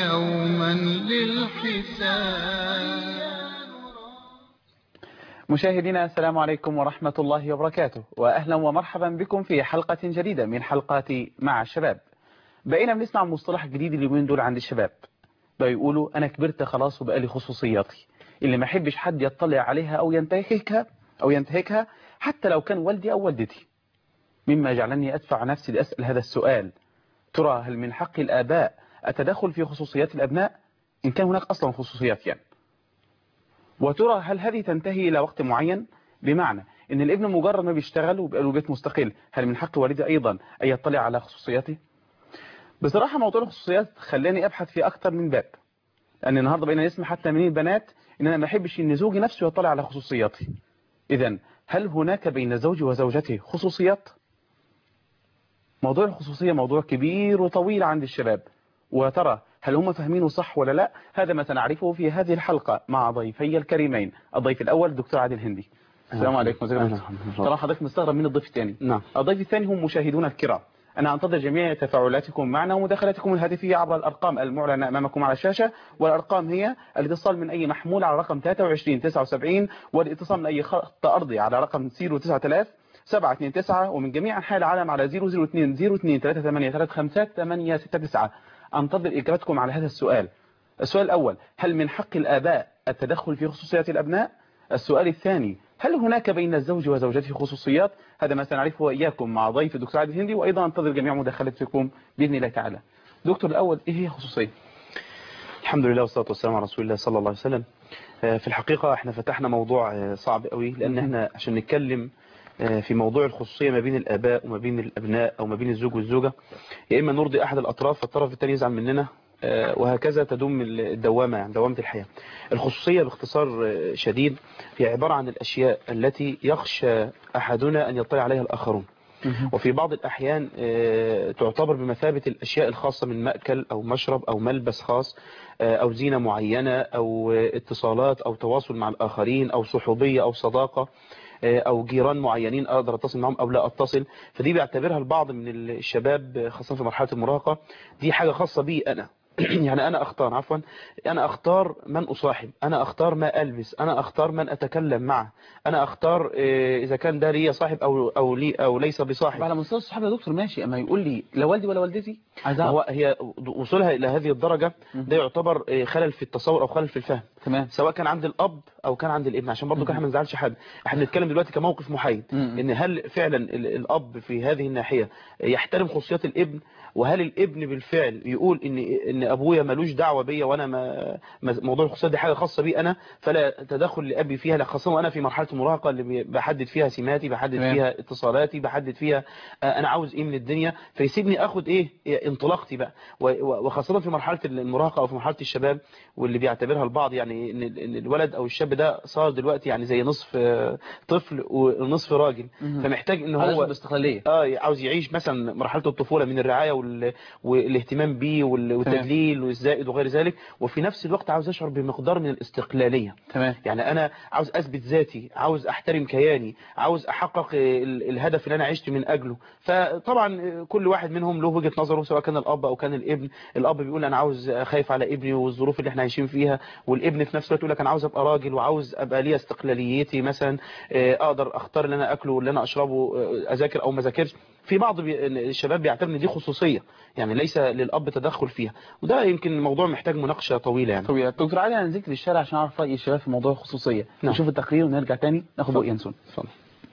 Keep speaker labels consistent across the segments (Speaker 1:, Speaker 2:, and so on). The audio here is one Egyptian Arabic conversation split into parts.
Speaker 1: يوما للحساب
Speaker 2: مشاهدينا السلام عليكم ورحمة الله وبركاته وأهلا ومرحبا بكم في حلقة جديدة من حلقات مع الشباب بقينا بنسمع مصطلح جديد اليومين دول عند الشباب بقى يقولوا أنا كبرت خلاص وبقالي خصوصياتي اللي ما يحبش حد يطلع عليها أو ينتهكها أو ينتهكها حتى لو كان والدي أو والدتي مما جعلني أدفع نفسي لأسأل هذا السؤال ترى هل من حق الآباء التدخل في خصوصيات الأبناء إن كان هناك أصلا خصوصيات يعني وترى هل هذه تنتهي إلى وقت معين بمعنى ان الابن مجرد ما بيشتغل وبقى له بيت مستقل هل من حق والده ايضا ان يطلع على خصوصياته بصراحة موضوع الخصوصيات خلاني ابحث في اكتر من باب لان النهاردة بقينا نسمع حتى من البنات ان انا ما احبش ان زوجي نفسه يطلع على خصوصياتي اذا هل هناك بين زوجي وزوجته خصوصيات موضوع الخصوصية موضوع كبير وطويل عند الشباب وترى هل هم فاهمينه صح ولا لا هذا ما سنعرفه في هذه الحلقة مع ضيفي الكريمين الضيف الأول الدكتور عادل هندي السلام عليكم ترى حضرتك مستغرب من الضيف الثاني
Speaker 3: نعم
Speaker 2: الضيف الثاني هم مشاهدونا الكرام أنا أنتظر جميع تفاعلاتكم معنا ومداخلاتكم الهاتفية عبر الأرقام المعلنة أمامكم على الشاشة والأرقام هي الاتصال من أي محمول على رقم 23 79 والاتصال من أي خط أرضي على رقم 09000 729 ومن جميع أنحاء العالم على 002 02 38 35 869 أنتظر إجابتكم على هذا السؤال السؤال الأول هل من حق الآباء التدخل في خصوصيات الأبناء السؤال الثاني هل هناك بين الزوج وزوجته خصوصيات هذا ما سنعرفه إياكم مع ضيف الدكتور عادل الهندي وأيضا أنتظر جميع مداخلتكم بإذن الله تعالى دكتور الأول إيه هي خصوصية
Speaker 3: الحمد لله والصلاة والسلام على رسول الله صلى الله عليه وسلم في الحقيقة احنا فتحنا موضوع صعب قوي لأن احنا عشان نتكلم في موضوع الخصوصية ما بين الآباء وما بين الأبناء أو ما بين الزوج والزوجة يا إما نرضي أحد الأطراف فالطرف الثاني يزعل مننا وهكذا تدوم الدوامة يعني دوامة الحياة الخصوصية باختصار شديد هي عبارة عن الأشياء التي يخشى أحدنا أن يطلع عليها الآخرون وفي بعض الأحيان تعتبر بمثابة الأشياء الخاصة من مأكل أو مشرب أو ملبس خاص أو زينة معينة أو اتصالات أو تواصل مع الآخرين أو صحوبية أو صداقة او جيران معينين اقدر اتصل معهم او لا اتصل فدي بيعتبرها البعض من الشباب خاصة في مرحلة المراهقة دي حاجة خاصة بي انا يعني انا اختار عفوا انا اختار من اصاحب انا اختار ما البس انا اختار من اتكلم معه انا اختار اذا كان ده لي صاحب او او لي او ليس بصاحب
Speaker 2: على مستوى الصحاب يا دكتور ماشي اما يقول لي لا والدي ولا والدتي عايز
Speaker 3: هو هي وصولها الى هذه الدرجة ده يعتبر خلل في التصور او خلل في الفهم
Speaker 2: تمام
Speaker 3: سواء كان عند الاب او كان عند الابن عشان برضه احنا ما نزعلش حد احنا بنتكلم دلوقتي كموقف محايد ان هل فعلا الاب في هذه الناحية يحترم خصوصيات الابن وهل الابن بالفعل يقول ان ان ابويا ملوش دعوه بيا وانا ما موضوع الخصوصيات دي حاجه خاصه بي انا فلا تدخل لابي فيها خاصه وانا في مرحله المراهقه اللي بحدد فيها سماتي بحدد
Speaker 2: تمام.
Speaker 3: فيها اتصالاتي بحدد فيها انا عاوز ايه من الدنيا فيسيبني اخد ايه انطلاقتي بقى وخاصه في مرحله المراهقه او في مرحله الشباب واللي بيعتبرها البعض يعني ان الولد او الشاب ده صار دلوقتي يعني زي نصف طفل ونصف راجل فمحتاج ان هو
Speaker 2: الاستقلاليه
Speaker 3: اه عاوز يعيش مثلا مرحله الطفوله من الرعايه والاهتمام بيه والتدليل والزائد وغير ذلك وفي نفس الوقت عاوز اشعر بمقدار من الاستقلالية
Speaker 2: تمام
Speaker 3: يعني انا عاوز اثبت ذاتي عاوز احترم كياني عاوز احقق الهدف اللي انا عشت من اجله فطبعا كل واحد منهم له وجهة نظره سواء كان الاب او كان الابن الاب بيقول انا عاوز خايف على ابني والظروف اللي احنا عايشين فيها والابن في نفس الوقت يقول لك انا عاوز ابقى راجل وعاوز ابقى لي استقلاليتي مثلا اقدر اختار اللي انا اكله واللي انا اشربه اذاكر او ما اذاكرش في بعض بي... الشباب بيعتبر ان دي خصوصية يعني ليس للأب تدخل فيها وده يمكن موضوع محتاج مناقشة طويلة يعني
Speaker 2: طويلة دكتور علي أنا نزلت للشارع عشان أعرف رأي الشباب في موضوع الخصوصية
Speaker 3: نعم.
Speaker 2: نشوف التقرير ونرجع تاني ناخد رؤية ينسون
Speaker 3: اتفضل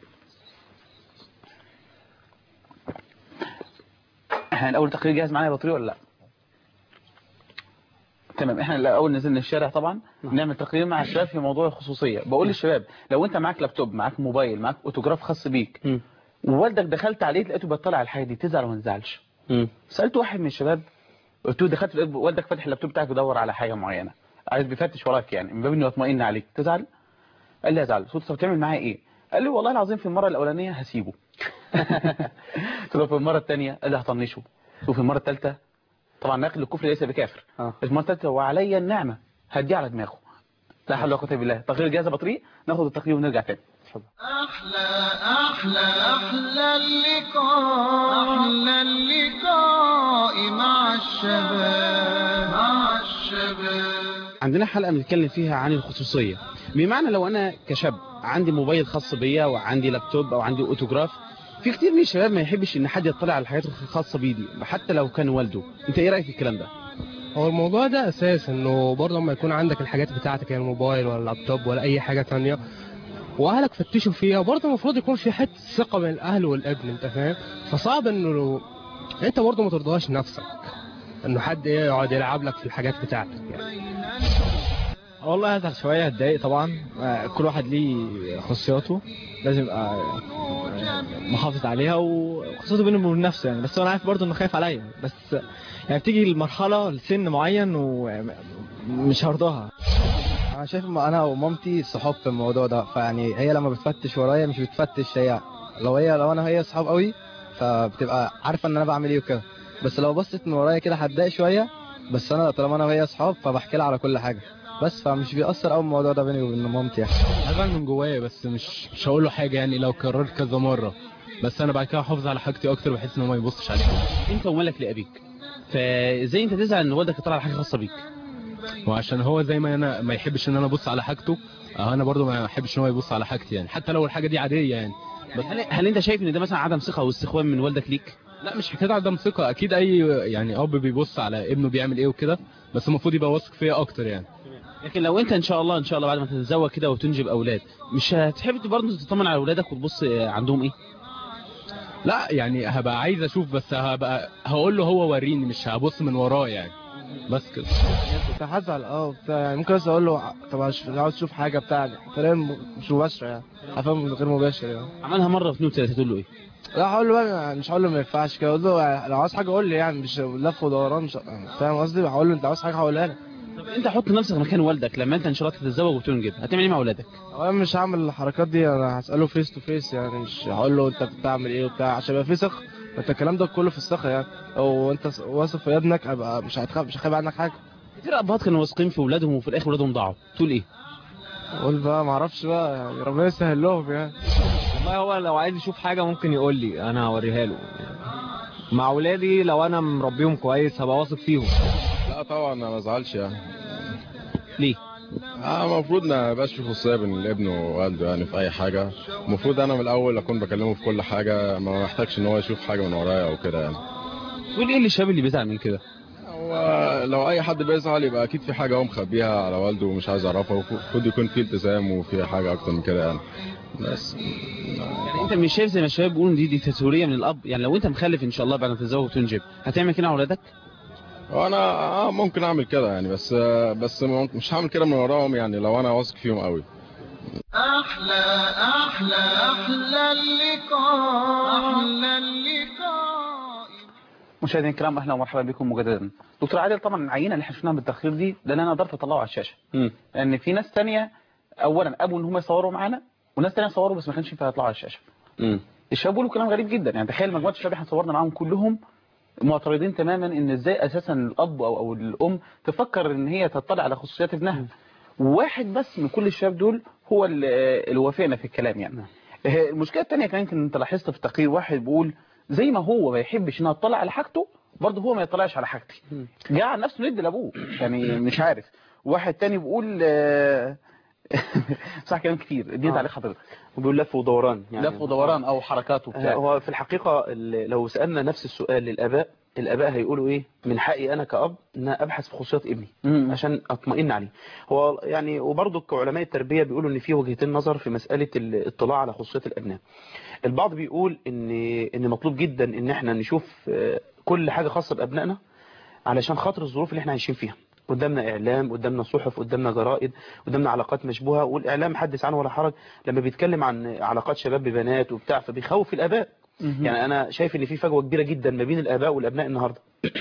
Speaker 2: احنا الأول تقرير جاهز معانا يا بطريق ولا لا تمام احنا الاول نزلنا الشارع طبعا
Speaker 3: نعم.
Speaker 2: نعمل تقرير مع الشباب في موضوع الخصوصية بقول للشباب لو انت معاك لابتوب معاك موبايل معاك اوتوجراف خاص بيك
Speaker 3: مم.
Speaker 2: ووالدك دخلت عليه لقيته بيطلع على الحاجة دي تزعل وما تزعلش
Speaker 3: مم.
Speaker 2: سألت واحد من الشباب قلت له دخلت لقيت والدك فاتح اللابتوب بتاعك بيدور على حاجة معينة عايز بيفتش وراك يعني من باب انه يطمئن عليك تزعل قال لي ازعل قلت له طب تعمل معايا ايه قال لي والله العظيم في المرة الأولانية هسيبه قلت له في المرة الثانية قال لي هطنشه وفي المرة الثالثة طبعا ناقل الكفر ليس بكافر
Speaker 3: آه.
Speaker 2: المرة الثالثة وعلي النعمة هديه على دماغه لا حول ولا قوة الا بالله تقرير جاهز يا بطريق ناخد التقرير ونرجع تاني
Speaker 1: أحلى أحلى أحلى اللقاء أحلى اللقاء مع الشباب مع الشباب
Speaker 2: عندنا حلقة بنتكلم فيها عن الخصوصية بمعنى لو أنا كشاب عندي موبايل خاص بيا وعندي لابتوب أو عندي أوتوجراف في كتير من الشباب ما يحبش إن حد يطلع على الحاجات الخاصة بيه دي حتى لو كان والده أنت إيه رأيك في الكلام ده؟
Speaker 4: هو الموضوع ده اساس انه برضه لما يكون عندك الحاجات بتاعتك يعني الموبايل ولا اللابتوب ولا اي حاجه تانية واهلك فتشوا فيها برضه المفروض يكون في حته ثقه بين الاهل والابن انت فاهم فصعب انه لو انت برضه ما ترضاش نفسك انه حد ايه يقعد يلعب لك في الحاجات بتاعتك يعني
Speaker 5: والله هزعل شوية هتضايق طبعا آه، كل واحد ليه خصوصياته لازم يبقى آه، محافظ عليها وخصوصيته بينه وبين نفسه يعني بس انا عارف برضه انه خايف عليا بس يعني بتيجي المرحلة لسن معين ومش هرضاها
Speaker 6: انا شايف م- انا ومامتي صحاب في الموضوع ده فيعني هي لما بتفتش ورايا مش بتفتش هي لو هي لو انا وهي صحاب قوي فبتبقى عارفه ان انا بعمل ايه وكده بس لو بصت من ورايا كده هتضايق شويه بس انا طالما انا وهي صحاب فبحكي لها على كل حاجه بس فمش بيأثر قوي الموضوع ده بيني وبين مامتي يعني
Speaker 4: هزعل من جوايا بس مش مش هقول له حاجه يعني لو كررت كذا مره بس انا بعد كده احافظ على حاجتي اكتر بحيث ان هو ما يبصش عليها
Speaker 2: أنت ومالك لأبيك فإزاي أنت تزعل إن والدك يطلع على حاجة خاصة بيك؟
Speaker 4: وعشان هو زي ما انا ما يحبش ان انا ابص على حاجته اه انا برضه ما احبش ان هو يبص على حاجتي يعني حتى لو الحاجه دي عاديه يعني
Speaker 2: بس هل, هل أنت شايف إن ده مثلا عدم ثقة واستخوان من والدك ليك؟
Speaker 4: لا مش حكايه عدم ثقه اكيد اي يعني اب بيبص على ابنه بيعمل ايه وكده بس المفروض يبقى واثق فيا اكتر يعني
Speaker 2: لكن لو انت ان شاء الله ان شاء الله بعد ما تتزوج كده وتنجب اولاد مش هتحب برضه تطمن على اولادك وتبص عندهم ايه
Speaker 4: لا يعني هبقى عايز اشوف بس هبقى هقول له هو وريني مش هبص من وراه يعني بس كده
Speaker 6: كنت هزعل اه بتاع يعني ممكن بس اقول له طب عش- عاوز تشوف حاجه بتاع طريقه م- مش مباشره يعني هفهم غير مباشر يعني
Speaker 2: عملها مره واثنين وثلاثه تقول له ايه
Speaker 6: لا هقول له بقى مش هقول له ما ينفعش كده اقول له يعني لو عاوز حاجه قول لي يعني مش لف ودوران مش فاهم قصدي هقول له انت عاوز حاجه هقولها لك
Speaker 2: طب انت حط نفسك مكان والدك لما انت ان شاء الله تتزوج وتنجب هتعمل ايه مع اولادك
Speaker 6: هو انا مش هعمل الحركات دي انا هساله فيس تو فيس يعني مش هقول له انت بتعمل ايه وبتاع عشان يبقى في ثقه انت الكلام ده كله في الثقه يعني او انت س- واثق في ابنك ابقى مش هتخاف مش هخاف عنك حاجه
Speaker 2: كتير ابهات كانوا واثقين في اولادهم وفي الاخر اولادهم ضاعوا تقول ايه
Speaker 6: قول بقى ما اعرفش بقى يعني ربنا يسهل لهم يعني
Speaker 5: والله هو لو عايز يشوف حاجة ممكن يقول لي انا هوريها له مع اولادي لو انا مربيهم كويس هبقى واثق فيهم
Speaker 7: لا طبعا انا ما ازعلش يعني
Speaker 2: ليه
Speaker 7: آه، المفروض ما يبقاش في خصوصيه بين الابن ووالده يعني في اي حاجه المفروض انا من الاول اكون بكلمه في كل حاجه ما محتاجش ان هو يشوف حاجه من ورايا او كده يعني
Speaker 2: تقول ايه للشباب اللي بيزعل من كده
Speaker 7: هو لو اي حد بيزعل يبقى اكيد في حاجه هو مخبيها على والده ومش عايز يعرفها المفروض يكون في التزام وفي حاجه اكتر من كده يعني بس
Speaker 2: يعني انت مش شايف زي ما الشباب بيقولوا إن دي ديكتاتوريه من الاب يعني لو انت مخلف ان شاء الله بعد ما تتزوج وتنجب هتعمل كده مع اولادك
Speaker 7: وانا آه ممكن اعمل كده يعني بس آه بس مش هعمل كده من وراهم يعني لو انا واثق فيهم قوي
Speaker 1: أحلى أحلى أحلى اللقاء أحلى اللقاء
Speaker 2: مشاهدينا الكرام اهلا ومرحبا بكم مجددا دكتور عادل طبعا العينه اللي احنا شفناها بالتقرير دي ده اللي انا قدرت اطلعه على الشاشه لان في ناس تانية اولا ابوا ان هم يصوروا معانا وناس تانية صوروا بس ما كانش ينفع يطلعوا على الشاشه الشباب بيقولوا كلام غريب جدا يعني تخيل مجموعه الشباب احنا صورنا معاهم كلهم معترضين تماما ان ازاي اساسا الاب او او الام تفكر ان هي تطلع على خصوصيات ابنها واحد بس من كل الشباب دول هو ال- اللي وافقنا في الكلام يعني آه، المشكله الثانيه كمان كان انت لاحظت في التقرير واحد بيقول زي ما هو ما يحبش ان اطلع على حاجته برضه هو ما يطلعش على حاجتي جعل نفسه ند لابوه يعني مش عارف واحد تاني بيقول آه، صح كلام كتير دي
Speaker 3: آه.
Speaker 2: تعليق حضرتك
Speaker 3: وبيقول لف ودوران يعني
Speaker 2: لف ودوران او حركات
Speaker 3: آه،
Speaker 2: وبتاع
Speaker 3: هو في الحقيقة ال- لو سألنا نفس السؤال للآباء الآباء هيقولوا إيه من حقي أنا كأب إن أنا أبحث في خصوصيات ابني
Speaker 2: مم.
Speaker 3: عشان أطمئن عليه هو يعني وبرضه كعلماء التربية بيقولوا إن في وجهتين نظر في مسألة الاطلاع على خصوصيات الأبناء البعض بيقول إن إن مطلوب جدا إن إحنا نشوف آه، كل حاجة خاصة بأبنائنا علشان خاطر الظروف اللي إحنا عايشين فيها قدامنا إعلام قدامنا صحف قدامنا جرائد قدامنا علاقات مشبوهة والإعلام حدث عنه ولا حرج لما بيتكلم عن علاقات شباب ببنات وبتاع فبيخوف الآباء يعني انا شايف ان في فجوه كبيره جدا ما بين الاباء والابناء النهارده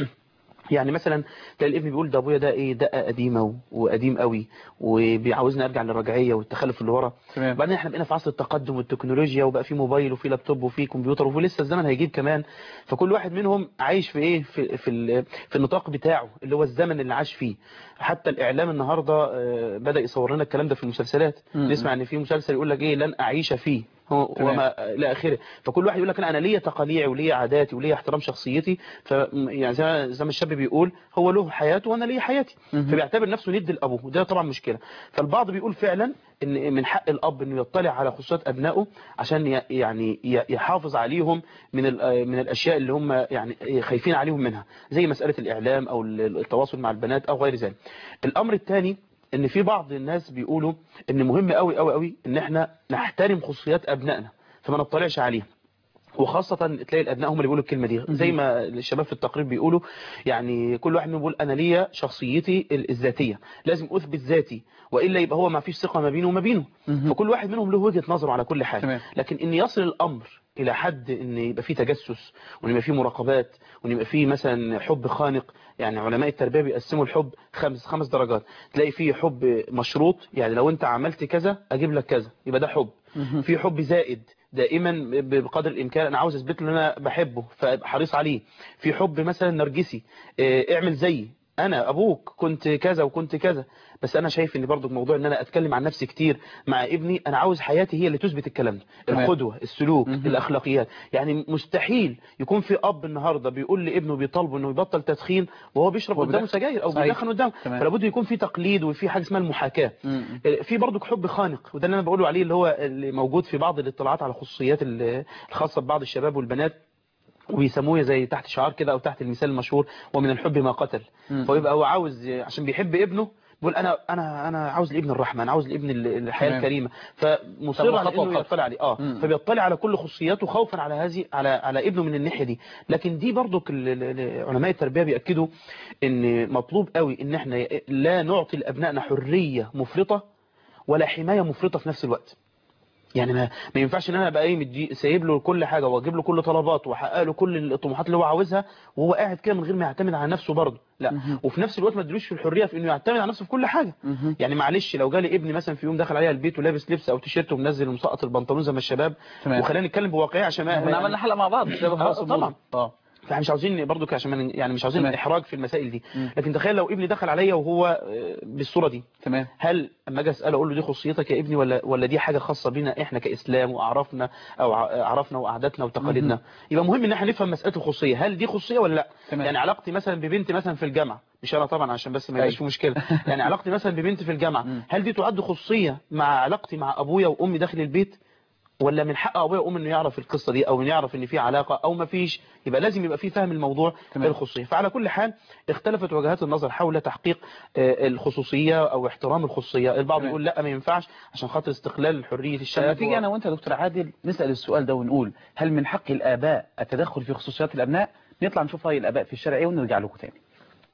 Speaker 3: يعني مثلا تلاقي الابن بيقول ده ابويا ده ايه دقه قديمه و- وقديم قوي وبيعاوزني ارجع للرجعيه والتخلف اللي ورا
Speaker 2: تمام.
Speaker 3: وبعدين احنا بقينا في عصر التقدم والتكنولوجيا وبقى في موبايل وفي لابتوب وفي كمبيوتر ولسه الزمن هيجيب كمان فكل واحد منهم عايش في ايه في في, ال- في النطاق بتاعه اللي هو الزمن اللي عاش فيه حتى الاعلام النهارده آه، بدا يصور لنا الكلام ده في المسلسلات
Speaker 2: مم.
Speaker 3: نسمع ان في مسلسل يقول لك ايه لن اعيش فيه هو-
Speaker 2: تمام.
Speaker 3: وما الى اخره فكل واحد يقول لك لا انا ليا تقاليعي وليا عاداتي وليا احترام شخصيتي ف يعني زي ما- زي ما الشاب بيقول هو له حياته وانا ليا حياتي
Speaker 2: مهم.
Speaker 3: فبيعتبر نفسه ند لابوه وده طبعا مشكله فالبعض بيقول فعلا ان من حق الاب انه يطلع على خصوصيات ابنائه عشان ي- يعني ي- يحافظ عليهم من ال- من الاشياء اللي هم يعني خايفين عليهم منها زي مساله الاعلام او ال- التواصل مع البنات او غير ذلك الامر الثاني ان في بعض الناس بيقولوا ان مهم قوي قوي قوي ان احنا نحترم خصوصيات ابنائنا فما نطلعش عليها وخاصة تلاقي الأبناء هم اللي بيقولوا الكلمة دي زي ما الشباب في التقرير بيقولوا يعني كل واحد منهم بيقول أنا ليا شخصيتي الذاتية لازم أثبت ذاتي وإلا يبقى هو ما فيش ثقة ما بينه وما بينه
Speaker 2: مهم.
Speaker 3: فكل واحد منهم له وجهة نظره على كل حاجة
Speaker 2: تمام.
Speaker 3: لكن إن يصل الأمر إلى حد إن يبقى فيه تجسس وإن يبقى فيه مراقبات وإن يبقى فيه مثلا حب خانق يعني علماء التربية بيقسموا الحب خمس خمس درجات تلاقي فيه حب مشروط يعني لو أنت عملت كذا أجيب لك كذا يبقى ده حب
Speaker 2: مهم.
Speaker 3: في حب زائد دائما ب- بقدر الامكان انا عاوز اثبت له ان انا بحبه فابقى حريص عليه في حب مثلا نرجسي إيه، اعمل زيي انا ابوك كنت كذا وكنت كذا بس انا شايف ان برضو موضوع ان انا اتكلم عن نفسي كتير مع ابني انا عاوز حياتي هي اللي تثبت الكلام ده
Speaker 2: تمام.
Speaker 3: القدوه السلوك
Speaker 2: مهم.
Speaker 3: الاخلاقيات يعني مستحيل يكون في اب النهارده بيقول لابنه بيطالبه انه يبطل تدخين وهو بيشرب
Speaker 2: هو
Speaker 3: قدامه
Speaker 2: بيدخن.
Speaker 3: سجاير او
Speaker 2: صحيح.
Speaker 3: بيدخن قدامه
Speaker 2: تمام.
Speaker 3: فلا بد يكون في تقليد وفي حاجه اسمها المحاكاه
Speaker 2: مم.
Speaker 3: في برضك حب خانق وده اللي انا بقوله عليه اللي هو اللي موجود في بعض الاطلاعات على خصوصيات ال- الخاصه ببعض الشباب والبنات وبيسموه زي تحت شعار كده او تحت المثال المشهور ومن الحب ما قتل
Speaker 2: مم.
Speaker 3: فيبقى هو عاوز عشان بيحب ابنه بيقول انا انا انا عاوز لابن الرحمه انا عاوز لابن ال- الحياه
Speaker 2: تمام.
Speaker 3: الكريمه فمصر
Speaker 2: طب
Speaker 3: على
Speaker 2: خطوة
Speaker 3: انه
Speaker 2: بخطوة.
Speaker 3: يطلع عليه اه
Speaker 2: مم.
Speaker 3: فبيطلع على كل خصوصياته خوفا على هذه على على ابنه من الناحيه دي لكن دي برضك ال- ال- ال- علماء التربيه بياكدوا ان مطلوب قوي ان احنا لا نعطي لابنائنا حريه مفرطه ولا حمايه مفرطه في نفس الوقت يعني ما, ما ينفعش ان انا ابقى ايه مدي سايب له كل حاجه واجيب له كل طلباته واحقق له كل الطموحات اللي هو عاوزها وهو قاعد كده من غير ما يعتمد على نفسه برضه لا
Speaker 2: مهم.
Speaker 3: وفي نفس الوقت ما ادلوش في الحريه في انه يعتمد على نفسه في كل حاجه
Speaker 2: مهم.
Speaker 3: يعني معلش لو جالي ابني مثلا في يوم دخل عليا البيت ولابس لبس او تيشيرت ومنزل ومسقط البنطلون زي ما الشباب
Speaker 2: تمام.
Speaker 3: وخلينا نتكلم بواقعيه عشان ما
Speaker 2: احنا عملنا حلقة مع بعض شباب
Speaker 3: آه،
Speaker 2: خلاص
Speaker 3: طبعا.
Speaker 2: الموضوع. اه
Speaker 3: فاحنا مش عاوزين برضو كده عشان ما ن- يعني مش عاوزين
Speaker 2: تمام.
Speaker 3: احراج في المسائل دي
Speaker 2: مم.
Speaker 3: لكن تخيل لو ابني دخل عليا وهو آه، بالصوره دي
Speaker 2: تمام
Speaker 3: هل اما اجي اساله اقول له دي خصوصيتك يا ابني ولا ولا دي حاجه خاصه بينا احنا كاسلام واعرافنا او ع- عرفنا وقعدتنا وتقاليدنا يبقى مهم ان احنا نفهم مساله الخصوصيه هل دي خصوصيه ولا لا
Speaker 2: تمام.
Speaker 3: يعني علاقتي مثلا ببنتي مثلا في الجامعه مش انا طبعا عشان بس ما يبقاش
Speaker 2: أيوة.
Speaker 3: في مشكله يعني علاقتي مثلا ببنتي في الجامعه
Speaker 2: مم.
Speaker 3: هل دي تعد خصوصيه مع علاقتي مع ابويا وامي داخل البيت ولا من حق ابويا وامي انه يعرف القصه دي او انه يعرف ان في علاقه او ما فيش يبقى لازم يبقى في فهم الموضوع
Speaker 2: تمام.
Speaker 3: الخصوصيه فعلى كل حال اختلفت وجهات النظر حول تحقيق آه، الخصوصيه او احترام الخصوصيه البعض
Speaker 2: تمام.
Speaker 3: يقول لا ما ينفعش عشان خاطر استقلال حريه
Speaker 2: طب
Speaker 3: الشباب
Speaker 2: ما تيجي
Speaker 3: و-
Speaker 2: انا وانت يا دكتور عادل نسال السؤال ده ونقول هل من حق الاباء التدخل في خصوصيات الابناء نطلع نشوف راي الاباء في الشارع ايه ونرجع لكم تاني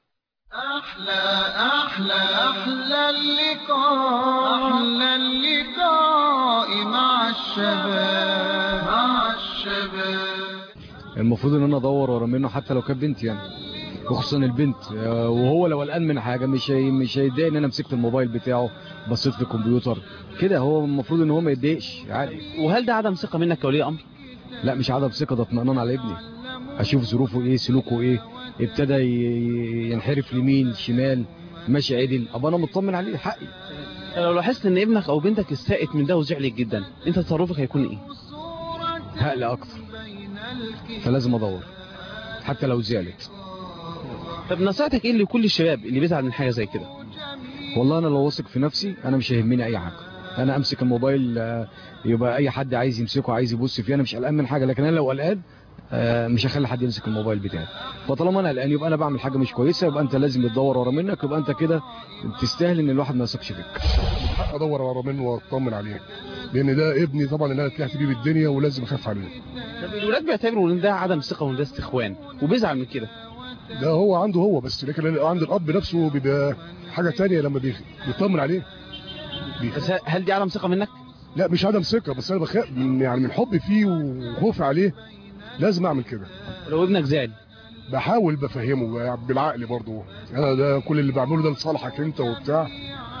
Speaker 1: أحلى أحلى أحلى اللقاء أحلى اللقاء مع الشباب مع الشباب
Speaker 8: المفروض ان انا ادور ورا منه حتى لو كانت بنت يعني وخصوصا البنت آه، وهو لو قلقان من حاجه مش هي مش هيتضايق ان انا مسكت الموبايل بتاعه بصيت في الكمبيوتر كده هو المفروض ان هو ما يتضايقش عادي
Speaker 2: وهل ده عدم ثقه منك كولي امر
Speaker 8: لا مش عدم ثقه ده اطمئنان على ابني اشوف ظروفه ايه سلوكه ايه ابتدى ي- ينحرف يمين شمال ماشي عدل ابقى انا مطمن عليه حقي
Speaker 2: لو لاحظت ان ابنك او بنتك استاءت من ده وزعلت جدا انت تصرفك هيكون ايه
Speaker 8: هقلق اكتر فلازم ادور حتى لو زعلت
Speaker 2: طب نصيحتك ايه لكل الشباب اللي بيزعل من حاجه زي كده
Speaker 8: والله انا لو واثق في نفسي انا مش هيهمني اي حاجه انا امسك الموبايل آه، يبقى اي حد عايز يمسكه عايز يبص فيه انا مش قلقان من حاجه لكن انا لو قلقان آه، مش هخلي حد يمسك الموبايل بتاعي فطالما انا قلقان يبقى انا بعمل حاجه مش كويسه يبقى انت لازم تدور ورا منك يبقى انت كده تستاهل ان الواحد ما يثقش فيك
Speaker 9: حق ادور ورا منه واطمن عليه لان ده ابني طبعا اللي انا طلعت بيه بالدنيا ولازم اخاف عليه
Speaker 2: طب الولاد بيعتبروا ان ده عدم ثقه وان ده استخوان وبيزعل من كده
Speaker 9: ده هو عنده هو بس لكن عند الاب نفسه بيبقى حاجه تانية لما بي- بيطمن عليه بي-
Speaker 2: بس هل دي عدم ثقه منك
Speaker 9: لا مش عدم ثقه بس انا بخاف من يعني من حبي فيه وخوفي عليه لازم اعمل كده
Speaker 2: لو ابنك زعل
Speaker 9: بحاول بفهمه بالعقل برضه انا ده كل اللي بعمله ده لصالحك انت وبتاع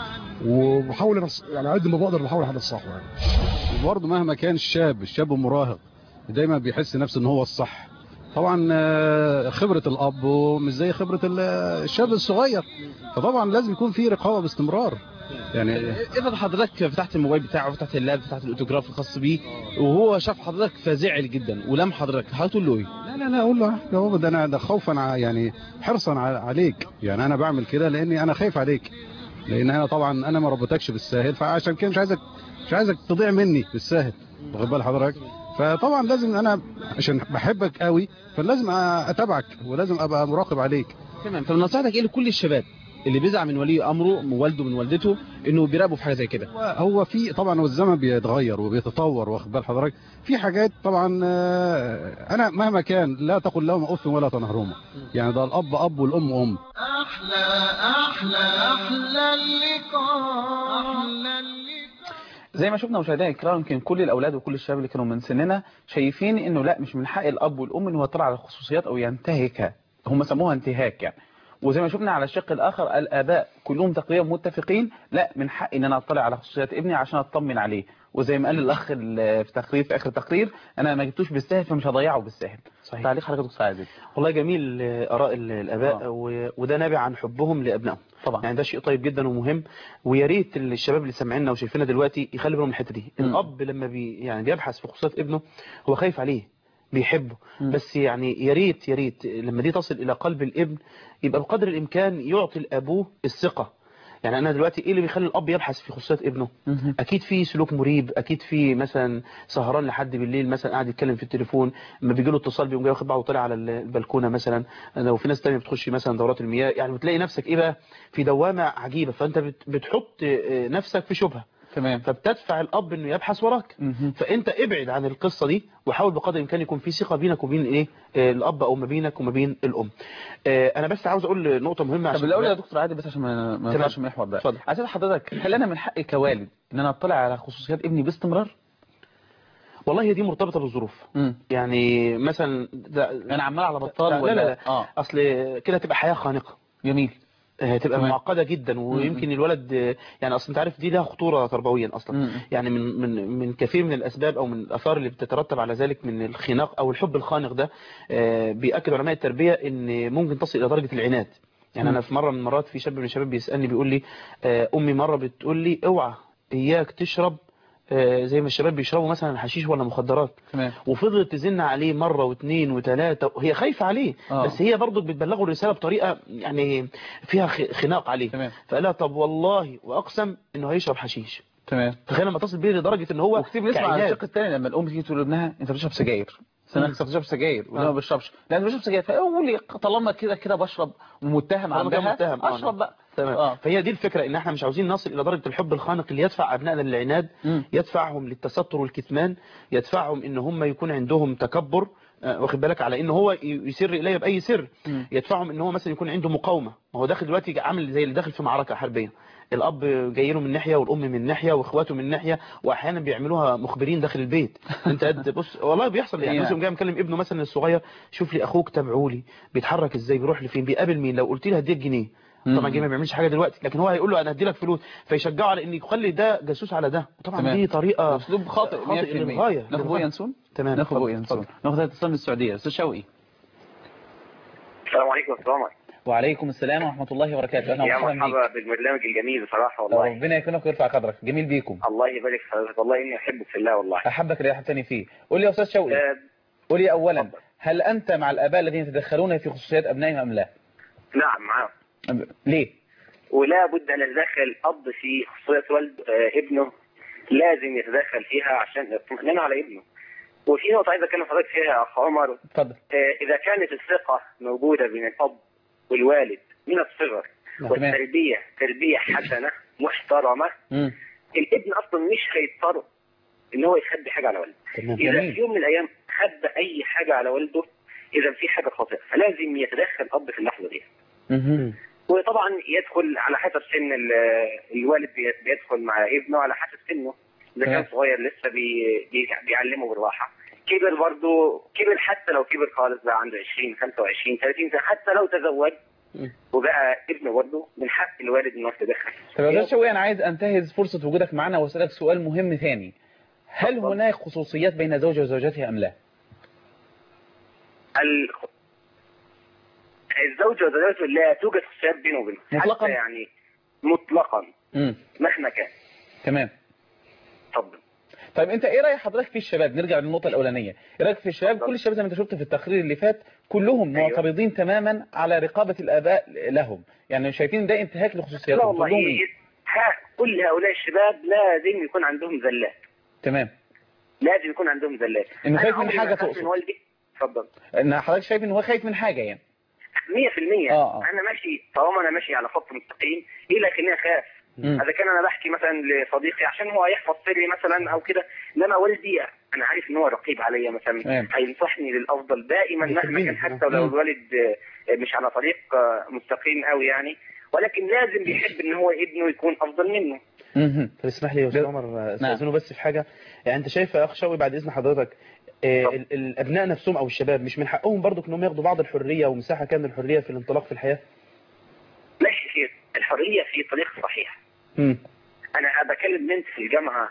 Speaker 9: وبحاول أنص- يعني قد ما بقدر بحاول انصحه يعني
Speaker 10: وبرضه مهما كان الشاب الشاب مراهق دايما بيحس نفسه ان هو الصح طبعا آه، خبرة الاب مش زي خبرة ال- الشاب الصغير فطبعا لازم يكون في رقابة باستمرار يعني
Speaker 3: افرض حضرتك فتحت الموبايل بتاعه فتحت اللاب فتحت الاوتوجراف الخاص بيه وهو شاف حضرتك فزعل جدا ولم حضرتك هتقول له ايه
Speaker 10: لا لا لا اقول له ده هو ده انا ده خوفا ع- يعني حرصا ع- عليك يعني انا بعمل كده لاني انا خايف عليك لان انا طبعا انا ما ربيتكش بالساهل فعشان كده مش عايزك مش عايزك تضيع مني بالساهل واخد بال حضرتك فطبعا لازم انا عشان بحبك قوي فلازم اتابعك ولازم ابقى مراقب عليك
Speaker 3: تمام طب نصيحتك ايه لكل الشباب اللي بيزعل من ولي امره من والده من والدته انه بيراقبوا في حاجه زي كده
Speaker 10: هو- هو في طبعا والزمن بيتغير وبيتطور واخد بال حضرتك في حاجات طبعا آه، انا مهما كان لا تقل لهم اف ولا تنهرهما يعني ده الاب اب والام ام
Speaker 1: أحلى أحلى أحلى اللقاء أحلى اللقاء
Speaker 2: زي ما شفنا مشاهدينا الكرام يمكن كل الاولاد وكل الشباب اللي كانوا من سننا شايفين انه لا مش من حق الاب والام ان هو يطلع على الخصوصيات او ينتهكها هم سموها انتهاك يعني وزي ما شفنا على الشق الاخر الاباء كلهم تقريبا متفقين لا من حقي ان انا اطلع على خصوصيات ابني عشان اطمن عليه وزي ما قال الاخ ال- في تقرير في اخر تقرير انا ما جبتوش بالسهل فمش هضيعه بالسهل
Speaker 3: صحيح.
Speaker 2: تعليق حضرتك دكتور سعد
Speaker 3: والله جميل آه، اراء ال- الاباء
Speaker 2: آه.
Speaker 3: و- وده نابع عن حبهم لابنائهم
Speaker 2: طبعا
Speaker 3: يعني ده شيء طيب جدا ومهم ويا ريت الشباب اللي سامعيننا وشايفيننا دلوقتي يخلي بالهم من الحته دي
Speaker 2: مم.
Speaker 3: الاب لما بي يعني بيبحث في خصوصيات ابنه هو خايف عليه بيحبه
Speaker 2: مم.
Speaker 3: بس يعني يا ريت يا ريت لما دي تصل الى قلب الابن يبقى بقدر الامكان يعطي لابوه الثقه يعني انا دلوقتي ايه اللي بيخلي الاب يبحث في خصوصيات ابنه
Speaker 2: مهم.
Speaker 3: اكيد في سلوك مريب اكيد في مثلا سهران لحد بالليل مثلا قاعد يتكلم في التليفون لما بيجي له اتصال بيقوم جاي واخد بعضه وطالع على البلكونه مثلا لو في ناس تانية بتخش مثلا دورات المياه يعني بتلاقي نفسك ايه بقى في دوامه عجيبه فانت بت- بتحط آه، نفسك في شبهه
Speaker 2: تمام
Speaker 3: فبتدفع الاب انه يبحث وراك
Speaker 2: مهم.
Speaker 3: فانت ابعد عن القصه دي وحاول بقدر الامكان يكون في ثقه بينك وبين ايه آه، الاب او ما بينك وما بين الام آه، انا بس عاوز اقول نقطه مهمه
Speaker 2: طب
Speaker 3: عشان
Speaker 2: الاول يا دكتور عادل بس عشان ما ما
Speaker 3: تمام.
Speaker 2: نطلعش من المحور ده
Speaker 3: اتفضل.
Speaker 2: عايز أسأل حضرتك هل انا من حقي كوالد ان انا اطلع على خصوصيات ابني باستمرار
Speaker 3: والله هي دي مرتبطه بالظروف
Speaker 2: امم
Speaker 3: يعني مثلا ده
Speaker 2: انا عمال على بطال
Speaker 3: لا
Speaker 2: ولا
Speaker 3: لا لا
Speaker 2: اه
Speaker 3: اصل كده تبقى حياه خانقه
Speaker 2: جميل
Speaker 3: هتبقى
Speaker 2: تمام.
Speaker 3: معقده جدا ويمكن الولد آه، يعني اصل انت عارف دي لها خطوره تربويا اصلا
Speaker 2: مم.
Speaker 3: يعني من من من كثير من الاسباب او من الاثار اللي بتترتب على ذلك من الخناق او الحب الخانق ده آه، بياكد علماء التربيه ان ممكن تصل الى درجه العناد يعني
Speaker 2: مم.
Speaker 3: انا في مره من المرات في شاب من الشباب بيسالني بيقول لي آه، امي مره بتقول لي اوعى اياك تشرب آه، زي ما الشباب بيشربوا مثلا حشيش ولا مخدرات
Speaker 2: تمام
Speaker 3: وفضلت تزن عليه مرة واثنين وثلاثة وهي خايفة عليه
Speaker 2: آه.
Speaker 3: بس هي برضه بتبلغه الرسالة بطريقة يعني فيها خ- خناق عليه
Speaker 2: تمام
Speaker 3: فقال لها طب والله واقسم انه هيشرب حشيش
Speaker 2: تمام
Speaker 3: تخيل لما تصل بيه لدرجة ان هو
Speaker 2: وكتير بنسمع على
Speaker 3: كعناد.
Speaker 2: الشق الثاني لما الام تيجي تقول لابنها انت بتشرب سجاير سنك
Speaker 3: مم.
Speaker 2: انت بتشرب سجاير ولا
Speaker 3: آه.
Speaker 2: ما بشربش لا انا بشرب سجاير فاقول لي طالما كده كده بشرب ومتهم
Speaker 3: طالما كده
Speaker 2: عندها
Speaker 3: متهم، آه،
Speaker 2: اشرب
Speaker 3: نعم.
Speaker 2: بقى
Speaker 3: تمام
Speaker 2: آه.
Speaker 3: فهي دي الفكرة ان احنا مش عاوزين نصل الى درجة الحب الخانق اللي يدفع ابنائنا للعناد
Speaker 2: مم.
Speaker 3: يدفعهم للتستر والكتمان يدفعهم ان هم يكون عندهم تكبر آه، واخد بالك على ان هو ي- يسر الي باي سر
Speaker 2: مم.
Speaker 3: يدفعهم ان هو مثلا يكون عنده مقاومه ما هو داخل دلوقتي عامل زي اللي داخل في معركه حربيه الاب جاي له من ناحيه والام من ناحيه واخواته من ناحيه واحيانا بيعملوها مخبرين داخل البيت انت قد بص والله بيحصل يعني
Speaker 2: إيه.
Speaker 3: مثلا جاي مكلم ابنه مثلا الصغير شوف لي اخوك تابعوا لي بيتحرك ازاي بيروح لفين بيقابل مين لو قلت لي هديك جنيه
Speaker 2: مم.
Speaker 3: طبعا جاي ما بيعملش حاجه دلوقتي لكن هو هيقول له انا هدي لك فلوس فيشجعه على ان يخلي ده جاسوس على ده طبعا
Speaker 2: تمام.
Speaker 3: دي طريقه
Speaker 2: اسلوب خاطئ 100%
Speaker 3: خاطئ للغايه
Speaker 2: ناخد بويا ينسون
Speaker 3: تمام
Speaker 2: ناخد
Speaker 3: اتفضل،
Speaker 2: بويا ينسون
Speaker 3: اتفضل.
Speaker 2: ناخد اتصال من السعوديه استاذ شوقي
Speaker 11: السلام عليكم السلام عليكم
Speaker 2: وعليكم السلام ورحمه الله وبركاته اهلا
Speaker 11: يا
Speaker 2: ومرحبا بيك
Speaker 11: مرحبا بالبرنامج الجميل بصراحة والله
Speaker 2: ربنا يكرمك ويرفع قدرك جميل بيكم
Speaker 11: الله يبارك في حضرتك والله إني أحبك في الله والله
Speaker 2: احبك اللي احبتني فيه قول لي يا استاذ شوقي
Speaker 11: آه،
Speaker 2: قول لي اولا
Speaker 11: اتفضل.
Speaker 2: هل انت مع الاباء الذين يتدخلون في خصوصيات ابنائهم ام لا
Speaker 11: نعم معاه
Speaker 2: ليه
Speaker 11: ولا بد أن يتدخل أب في خصوصية والد آه، ابنه لازم يتدخل فيها عشان يطمئن على ابنه وفي نقطة عايز أتكلم حضرتك فيها يا أخ عمر
Speaker 2: اتفضل
Speaker 11: آه، إذا كانت الثقة موجودة بين الأب والوالد من الصغر
Speaker 2: تمام.
Speaker 11: والتربية تربية حسنة محترمة
Speaker 2: امم
Speaker 11: الابن أصلا مش هيضطر إن هو يخبي حاجة على والده
Speaker 3: تمام
Speaker 11: إذا
Speaker 2: جميل.
Speaker 11: في يوم من الأيام خبى أي حاجة على والده إذا في حاجة خاطئة فلازم يتدخل أب في اللحظة دي
Speaker 2: مهم.
Speaker 11: وطبعا يدخل على حسب سن ال- الوالد بي- بيدخل مع ابنه على حسب سنه إذا
Speaker 2: تمام.
Speaker 11: كان صغير لسه بي بي بيعلمه بالراحة كبر برضه كبر حتى لو كبر خالص بقى عنده 20 25 30 سنة حتى لو تزوج
Speaker 3: مم.
Speaker 11: وبقى ابنه برضه من حق الوالد انه يتدخل
Speaker 2: طب يا استاذ شوقي انا عايز انتهز فرصه وجودك معنا واسالك سؤال مهم ثاني هل
Speaker 11: اتفضل.
Speaker 2: هناك خصوصيات بين زوجة وزوجتها ام لا
Speaker 11: ال- الزوجة وزوجته لا توجد خصوصيات بينه وبينه
Speaker 2: مطلقاً؟
Speaker 11: حتى يعني مطلقا
Speaker 2: امم
Speaker 11: مهما كان
Speaker 2: تمام
Speaker 11: اتفضل
Speaker 2: طيب انت ايه راي حضرتك في الشباب نرجع للنقطه الاولانيه ايه رايك في الشباب كل الشباب زي ما انت شفت في التقرير اللي فات كلهم
Speaker 11: أيوة.
Speaker 2: معترضين تماما على رقابه الاباء لهم يعني شايفين ده انتهاك
Speaker 11: لا
Speaker 2: لخصوصياتهم
Speaker 11: والله
Speaker 2: تقول لهم ايه
Speaker 11: ها كل هؤلاء الشباب لازم يكون عندهم زلات
Speaker 2: تمام
Speaker 11: لازم يكون عندهم زلات
Speaker 2: إنه
Speaker 11: أنا
Speaker 2: خايف من
Speaker 11: عمري ما
Speaker 2: حاجة
Speaker 11: أخاف
Speaker 2: تقصد.
Speaker 11: من والدي اتفضل
Speaker 2: ان حضرتك شايف ان هو خايف من حاجه يعني
Speaker 11: 100%
Speaker 2: آه، آه.
Speaker 11: انا ماشي طالما انا ماشي على خط مستقيم ايه اللي يخليني اخاف
Speaker 2: مم.
Speaker 11: اذا كان انا بحكي مثلا لصديقي عشان هو يحفظ سري مثلا او كده انما والدي انا عارف ان هو رقيب عليا مثلا
Speaker 2: تمام.
Speaker 11: هينصحني للافضل دائما مهما
Speaker 3: بيحبني.
Speaker 11: كان حتى ولو
Speaker 2: مم.
Speaker 11: الوالد آه، مش على طريق آه، مستقيم قوي يعني ولكن لازم بيحب ان هو ابنه يكون افضل منه
Speaker 2: مهم.
Speaker 3: طب اسمح لي يا استاذ
Speaker 2: ده-
Speaker 3: عمر استاذنه بس في حاجه يعني انت شايف يا اخ شوقي بعد اذن حضرتك آه،
Speaker 11: طب.
Speaker 3: ال- الابناء نفسهم او الشباب مش من حقهم برضو انهم ياخدوا بعض الحريه ومساحه كامله الحريه في الانطلاق في الحياه
Speaker 11: ماشي في الحريه في طريق صحيح
Speaker 3: امم
Speaker 11: انا بكلم بنت في الجامعه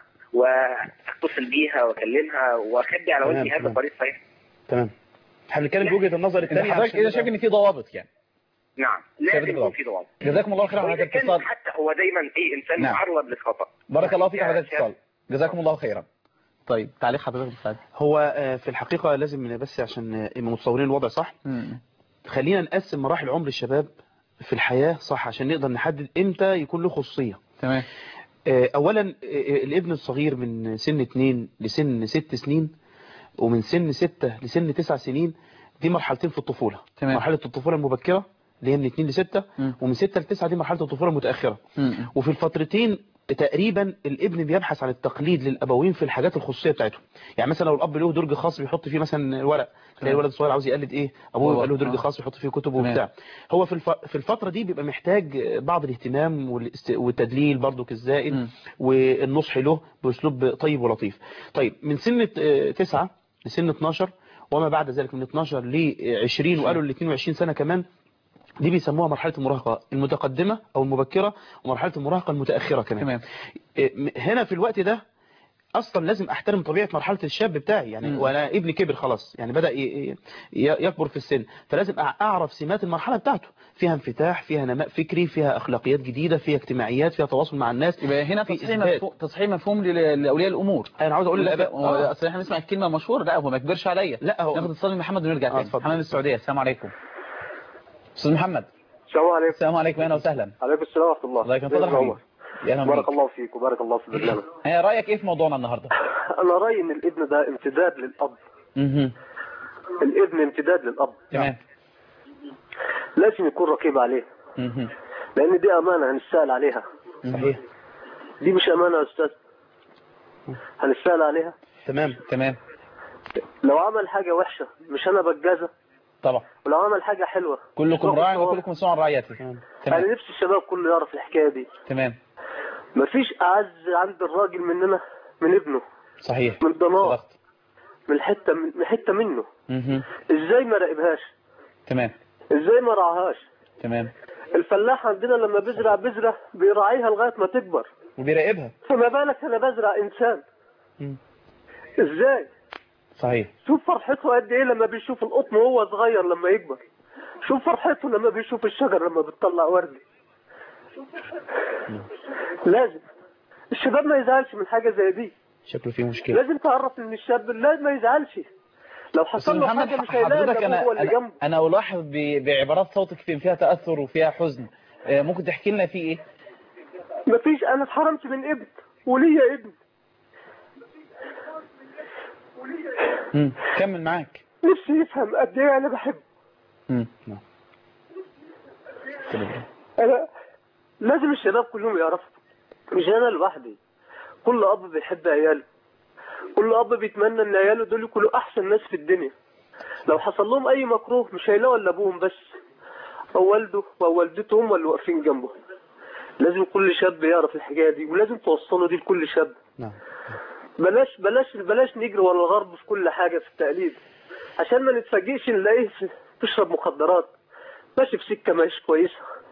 Speaker 11: واتصل بيها واكلمها واخبي على
Speaker 3: تمام،
Speaker 11: والدي هذا
Speaker 3: تمام.
Speaker 11: طريق صحيح
Speaker 3: تمام احنا بنتكلم بوجهه النظر
Speaker 2: ان
Speaker 3: الثانيه
Speaker 2: حضرتك اذا شايف ان في ضوابط يعني
Speaker 11: نعم
Speaker 2: شايف
Speaker 11: لازم
Speaker 2: الضوابط.
Speaker 11: يكون في ضوابط
Speaker 2: جزاكم الله خيرا على هذا
Speaker 11: وإذا كان
Speaker 2: الاتصال
Speaker 11: حتى هو دايما ايه انسان
Speaker 2: نعم.
Speaker 11: معرض للخطا
Speaker 2: بارك الله فيك على هذا
Speaker 11: يا شاب.
Speaker 2: الاتصال جزاكم الله خيرا طيب تعليق حضرتك بالفعل
Speaker 3: هو آه، في الحقيقه لازم بس عشان آه، يبقى متصورين الوضع صح خلينا نقسم مراحل عمر الشباب في الحياه صح عشان نقدر نحدد امتى يكون له خصوصيه
Speaker 2: تمام
Speaker 3: آه، اولا آه، الابن الصغير من سن 2 لسن 6 سنين ومن سن 6 لسن 9 سنين دي مرحلتين في الطفولة
Speaker 2: تمام.
Speaker 3: مرحلة الطفولة المبكرة اللي هي من 2 ل 6
Speaker 2: مم.
Speaker 3: ومن 6 ل 9 دي مرحلة الطفولة المتأخرة
Speaker 2: مم.
Speaker 3: وفي الفترتين تقريبا الابن بيبحث عن التقليد للابوين في الحاجات الخصوصيه بتاعتهم يعني مثلا لو الاب له درج خاص بيحط فيه مثلا ورق تلاقي الولد الصغير عاوز يقلد ايه ابوه
Speaker 2: بابا.
Speaker 3: يبقى له درج
Speaker 2: آه.
Speaker 3: خاص يحط فيه كتب
Speaker 2: تمام.
Speaker 3: وبتاع هو في الف... في الفتره دي بيبقى محتاج بعض الاهتمام والاست... والتدليل برضو الزائد
Speaker 2: مم.
Speaker 3: والنصح له باسلوب طيب ولطيف طيب من سن 9 لسن 12 وما بعد ذلك من 12 ل 20 وقالوا ل 22 سنه كمان دي بيسموها مرحلة المراهقة المتقدمة أو المبكرة ومرحلة المراهقة المتأخرة كمان
Speaker 2: تمام
Speaker 3: إيه، هنا في الوقت ده اصلا لازم احترم طبيعه مرحله الشاب بتاعي يعني
Speaker 2: مم.
Speaker 3: وانا ابني كبر خلاص يعني بدا ي- ي- يكبر في السن فلازم أع- اعرف سمات المرحله بتاعته فيها انفتاح فيها نماء فكري فيها اخلاقيات جديده فيها اجتماعيات فيها تواصل مع الناس
Speaker 2: يبقى هنا
Speaker 3: في
Speaker 2: تصحيح
Speaker 3: إثبات.
Speaker 2: مفهوم تصحيح مفهوم لل- لاولياء الامور
Speaker 3: انا عاوز اقول
Speaker 2: الاباء
Speaker 3: للاباء
Speaker 2: هو
Speaker 3: آه.
Speaker 2: اصل احنا نسمع الكلمه مشهوره لا هو ما كبرش عليا
Speaker 3: لا هو
Speaker 2: ناخد اتصال من محمد ونرجع
Speaker 3: آه،
Speaker 2: تاني
Speaker 3: اتفضل.
Speaker 2: محمد من السعوديه السلام عليكم استاذ محمد
Speaker 12: السلام عليكم
Speaker 2: السلام عليكم اهلا وسهلا
Speaker 12: عليكم السلام ورحمه الله
Speaker 2: الله يكرمك اتفضل
Speaker 12: ازيك
Speaker 2: يا
Speaker 12: يا
Speaker 2: حبيبي
Speaker 12: عمر؟
Speaker 2: يا اهلا
Speaker 12: بارك
Speaker 2: بيك
Speaker 12: الله فيك وبارك الله في البرنامج
Speaker 2: هي رايك ايه في موضوعنا النهارده
Speaker 12: انا رايي ان الابن ده امتداد للاب
Speaker 2: مهم.
Speaker 12: الابن امتداد للاب
Speaker 2: تمام
Speaker 12: لازم يكون رقيب عليه
Speaker 2: مهم.
Speaker 12: لان دي امانه هنسال عليها
Speaker 3: صحيح
Speaker 12: دي مش امانه يا استاذ هنسال عليها
Speaker 3: تمام
Speaker 2: تمام
Speaker 12: لو عمل حاجه وحشه مش انا بجازه
Speaker 2: طبعا
Speaker 12: ولو عمل حاجه حلوه
Speaker 2: كلكم
Speaker 12: مش
Speaker 2: راع
Speaker 12: باخد ثواب.
Speaker 2: وكلكم مسؤول عن رعيته
Speaker 12: انا
Speaker 2: تمام
Speaker 12: نفسي الشباب كله يعرف الحكايه دي
Speaker 2: تمام
Speaker 12: مفيش اعز عند الراجل مننا من ابنه
Speaker 2: صحيح
Speaker 12: من ضناه
Speaker 2: صدقت
Speaker 12: من حته من من حته منه
Speaker 2: مهم.
Speaker 12: ازاي ما راقبهاش
Speaker 2: تمام
Speaker 12: ازاي ما رعاهاش
Speaker 2: تمام
Speaker 12: الفلاح عندنا لما بيزرع بذرة بيراعيها لغاية ما تكبر
Speaker 2: وبيراقبها
Speaker 12: فما بالك انا بزرع انسان
Speaker 2: مم.
Speaker 12: ازاي
Speaker 2: صحيح
Speaker 12: شوف فرحته قد ايه لما بيشوف القطن وهو صغير لما يكبر شوف فرحته لما بيشوف الشجر لما بتطلع ورد لازم الشباب ما يزعلش من حاجة زي دي
Speaker 3: شكله فيه مشكله
Speaker 12: لازم تعرف ان الشاب لازم ما يزعلش لو
Speaker 2: استاذ
Speaker 12: حصل له
Speaker 2: محمد
Speaker 12: حاجة مش هيلاقي
Speaker 2: حضرتك
Speaker 12: إلا
Speaker 2: انا
Speaker 12: هو اللي
Speaker 2: انا,
Speaker 12: جنبه
Speaker 2: أنا الاحظ ب- بعبارات صوتك في- فيها تاثر وفيها حزن آه، ممكن تحكي لنا في ايه
Speaker 12: مفيش انا اتحرمت من ابن وليا ابن
Speaker 2: مم. كمل معاك
Speaker 12: نفسي يفهم قد ايه انا بحبه
Speaker 2: مم.
Speaker 12: أنا لازم الشباب كلهم يعرفوا مش أنا لوحدي كل أب بيحب عياله كل أب بيتمنى إن عياله دول يكونوا أحسن ناس في الدنيا لو حصل لهم أي مكروه مش هيلاقوا إلا أبوهم بس أو والده أو والدته هم اللي واقفين جنبه لازم كل شاب يعرف الحكاية دي ولازم توصله دي لكل شاب
Speaker 3: نعم
Speaker 12: بلاش بلاش بلاش نجري ورا الغرب في كل حاجة في التقليد عشان ما نتفاجئش نلاقيه في- بيشرب مخدرات ماشي في سكة مش كويسة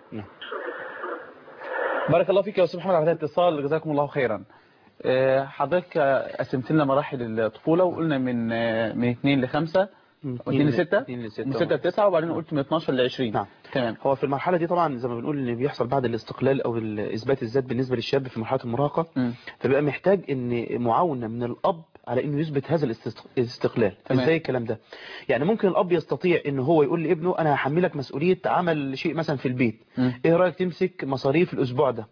Speaker 2: بارك الله فيك يا استاذ محمد على هذا الاتصال جزاكم الله خيرا آه، حضرتك آه، قسمت لنا مراحل الطفوله وقلنا من آه، من 2 ل 5 اديني 6
Speaker 3: اتنين لستة.
Speaker 2: من 6 ل 9 وبعدين قلت من 12 ل 20
Speaker 3: نعم
Speaker 2: تمام
Speaker 3: هو في المرحلة دي طبعا زي ما بنقول ان بيحصل بعد الاستقلال او ال- اثبات الذات بالنسبة للشاب في مرحلة المراهقة
Speaker 2: مم.
Speaker 3: فبيبقى محتاج ان معاونة من الاب على انه يثبت هذا الاستست- الاستقلال
Speaker 2: تمام.
Speaker 3: ازاي الكلام ده يعني ممكن الاب يستطيع ان هو يقول لابنه انا هحملك مسؤولية عمل شيء مثلا في البيت
Speaker 2: مم.
Speaker 3: ايه رايك تمسك مصاريف الاسبوع ده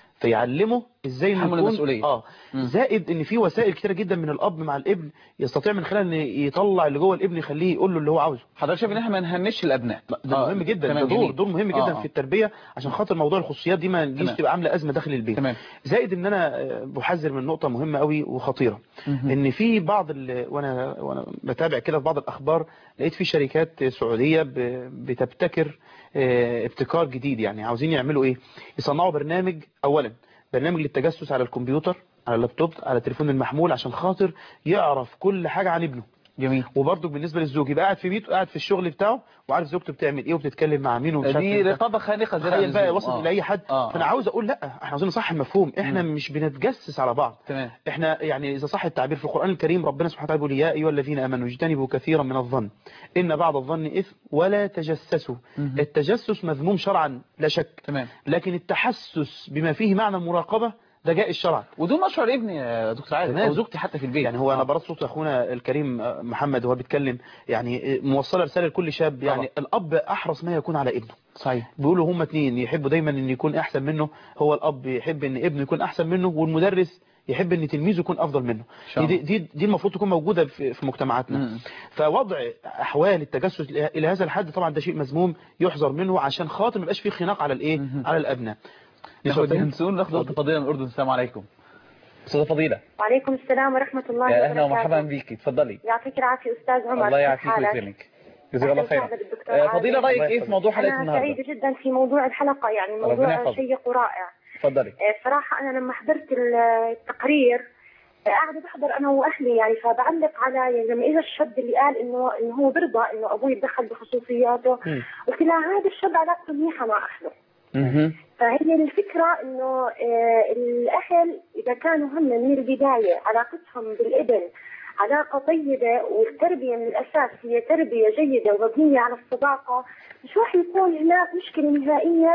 Speaker 3: فيعلمه ازاي انه
Speaker 2: تحمل
Speaker 3: يكون-
Speaker 2: المسؤولية.
Speaker 3: اه
Speaker 2: مم.
Speaker 3: زائد ان في وسائل كتيره جدا من الاب مع الابن يستطيع من خلال ان يطلع اللي جوه الابن يخليه يقول له اللي هو عاوزه
Speaker 2: حضرتك شايف ان احنا ما نهنش الابناء
Speaker 3: ده
Speaker 2: آه،
Speaker 3: مهم جدا ده
Speaker 2: تمام،
Speaker 3: دور
Speaker 2: جميل.
Speaker 3: دور مهم جدا
Speaker 2: آه، آه.
Speaker 3: في التربيه عشان خاطر موضوع الخصوصيات دي ما تجيش
Speaker 2: تمام.
Speaker 3: تبقى عامله ازمه داخل البيت
Speaker 2: تمام
Speaker 3: زائد ان انا آه، بحذر من نقطه مهمه قوي وخطيره
Speaker 2: مهم.
Speaker 3: ان في بعض ال... وانا وانا بتابع كده في بعض الاخبار لقيت في شركات سعوديه ب... بتبتكر آه، ابتكار جديد يعني عاوزين يعملوا ايه يصنعوا برنامج اولا برنامج للتجسس على الكمبيوتر على اللابتوب على التليفون المحمول عشان خاطر يعرف كل حاجه عن ابنه
Speaker 2: جميل
Speaker 3: وبرضه بالنسبه للزوج يبقى قاعد في بيته قاعد في الشغل بتاعه وعارف زوجته بتعمل ايه وبتتكلم مع مين ومش عارف
Speaker 2: دي
Speaker 3: إيه.
Speaker 2: رقابه خانقه زي
Speaker 3: تخيل بقى وصلت لاي حد
Speaker 2: آه.
Speaker 3: فانا عاوز اقول لا احنا عاوزين نصحح المفهوم احنا مش بنتجسس على بعض
Speaker 2: تمام
Speaker 3: احنا يعني اذا صح التعبير في القران الكريم ربنا سبحانه وتعالى بيقول يا ايها الذين امنوا اجتنبوا كثيرا من الظن ان بعض الظن اثم ولا تجسسوا
Speaker 2: مهم.
Speaker 3: التجسس مذموم شرعا لا شك
Speaker 2: تمام
Speaker 3: لكن التحسس بما فيه معنى المراقبه ده جائز شرعا
Speaker 2: ودول مشروع لابني يا دكتور عادل
Speaker 3: تمام.
Speaker 2: او زوجتي حتى في البيت
Speaker 3: يعني هو انا
Speaker 2: آه.
Speaker 3: برد صوت اخونا الكريم آه، محمد وهو بيتكلم يعني آه، موصله رساله لكل شاب يعني
Speaker 2: طبعا.
Speaker 3: الاب احرص ما يكون على ابنه
Speaker 2: صحيح
Speaker 3: بيقولوا هما اتنين يحبوا دايما ان يكون احسن منه هو الاب يحب ان ابنه يكون احسن منه والمدرس يحب ان تلميذه يكون افضل منه
Speaker 2: شاء
Speaker 3: دي دي دي المفروض تكون موجوده في في مجتمعاتنا
Speaker 2: مم.
Speaker 3: فوضع احوال التجسس الى هذا الحد طبعا ده شيء مذموم يحذر منه عشان خاطر ما يبقاش فيه خناق على الايه
Speaker 2: مم.
Speaker 3: على الابناء
Speaker 2: ناخد هنسون ناخد نقطه فضيله من الاردن السلام عليكم استاذه فضيله
Speaker 13: وعليكم السلام ورحمة الله
Speaker 2: يا اهلا
Speaker 13: وبركاته
Speaker 2: ومرحبا بيكي اتفضلي
Speaker 13: يعطيك العافية أستاذ عمر
Speaker 2: الله
Speaker 13: كيف
Speaker 2: يعافيك
Speaker 13: حالك؟
Speaker 2: ويكرمك جزاك الله
Speaker 13: أهلا
Speaker 2: خيرا
Speaker 13: وسهلا بالدكتور
Speaker 2: آه،
Speaker 13: عادل.
Speaker 2: فضيله رايك ايه في موضوع حلقه
Speaker 13: أنا
Speaker 2: النهارده
Speaker 13: سعيدة جدا في موضوع الحلقة يعني
Speaker 2: ربنا
Speaker 13: موضوع
Speaker 2: يحفظك.
Speaker 13: شيق ورائع
Speaker 2: اتفضلي
Speaker 13: آه، صراحة أنا لما حضرت ال- التقرير آه، قاعدة بحضر أنا وأهلي يعني فبعلق على يعني لما إجا الشاب اللي قال إنه إنه هو برضى إنه أبوه يتدخل بخصوصياته
Speaker 3: مم.
Speaker 13: قلت لها هذا الشاب علاقته منيحة مع أهله
Speaker 2: مهم.
Speaker 13: فهي الفكرة انه آه، الاهل اذا كانوا هم من البداية علاقتهم بالابن علاقة طيبة والتربية من الاساس هي تربية جيدة ومبنية على الصداقة مش راح يكون هناك مشكلة نهائيا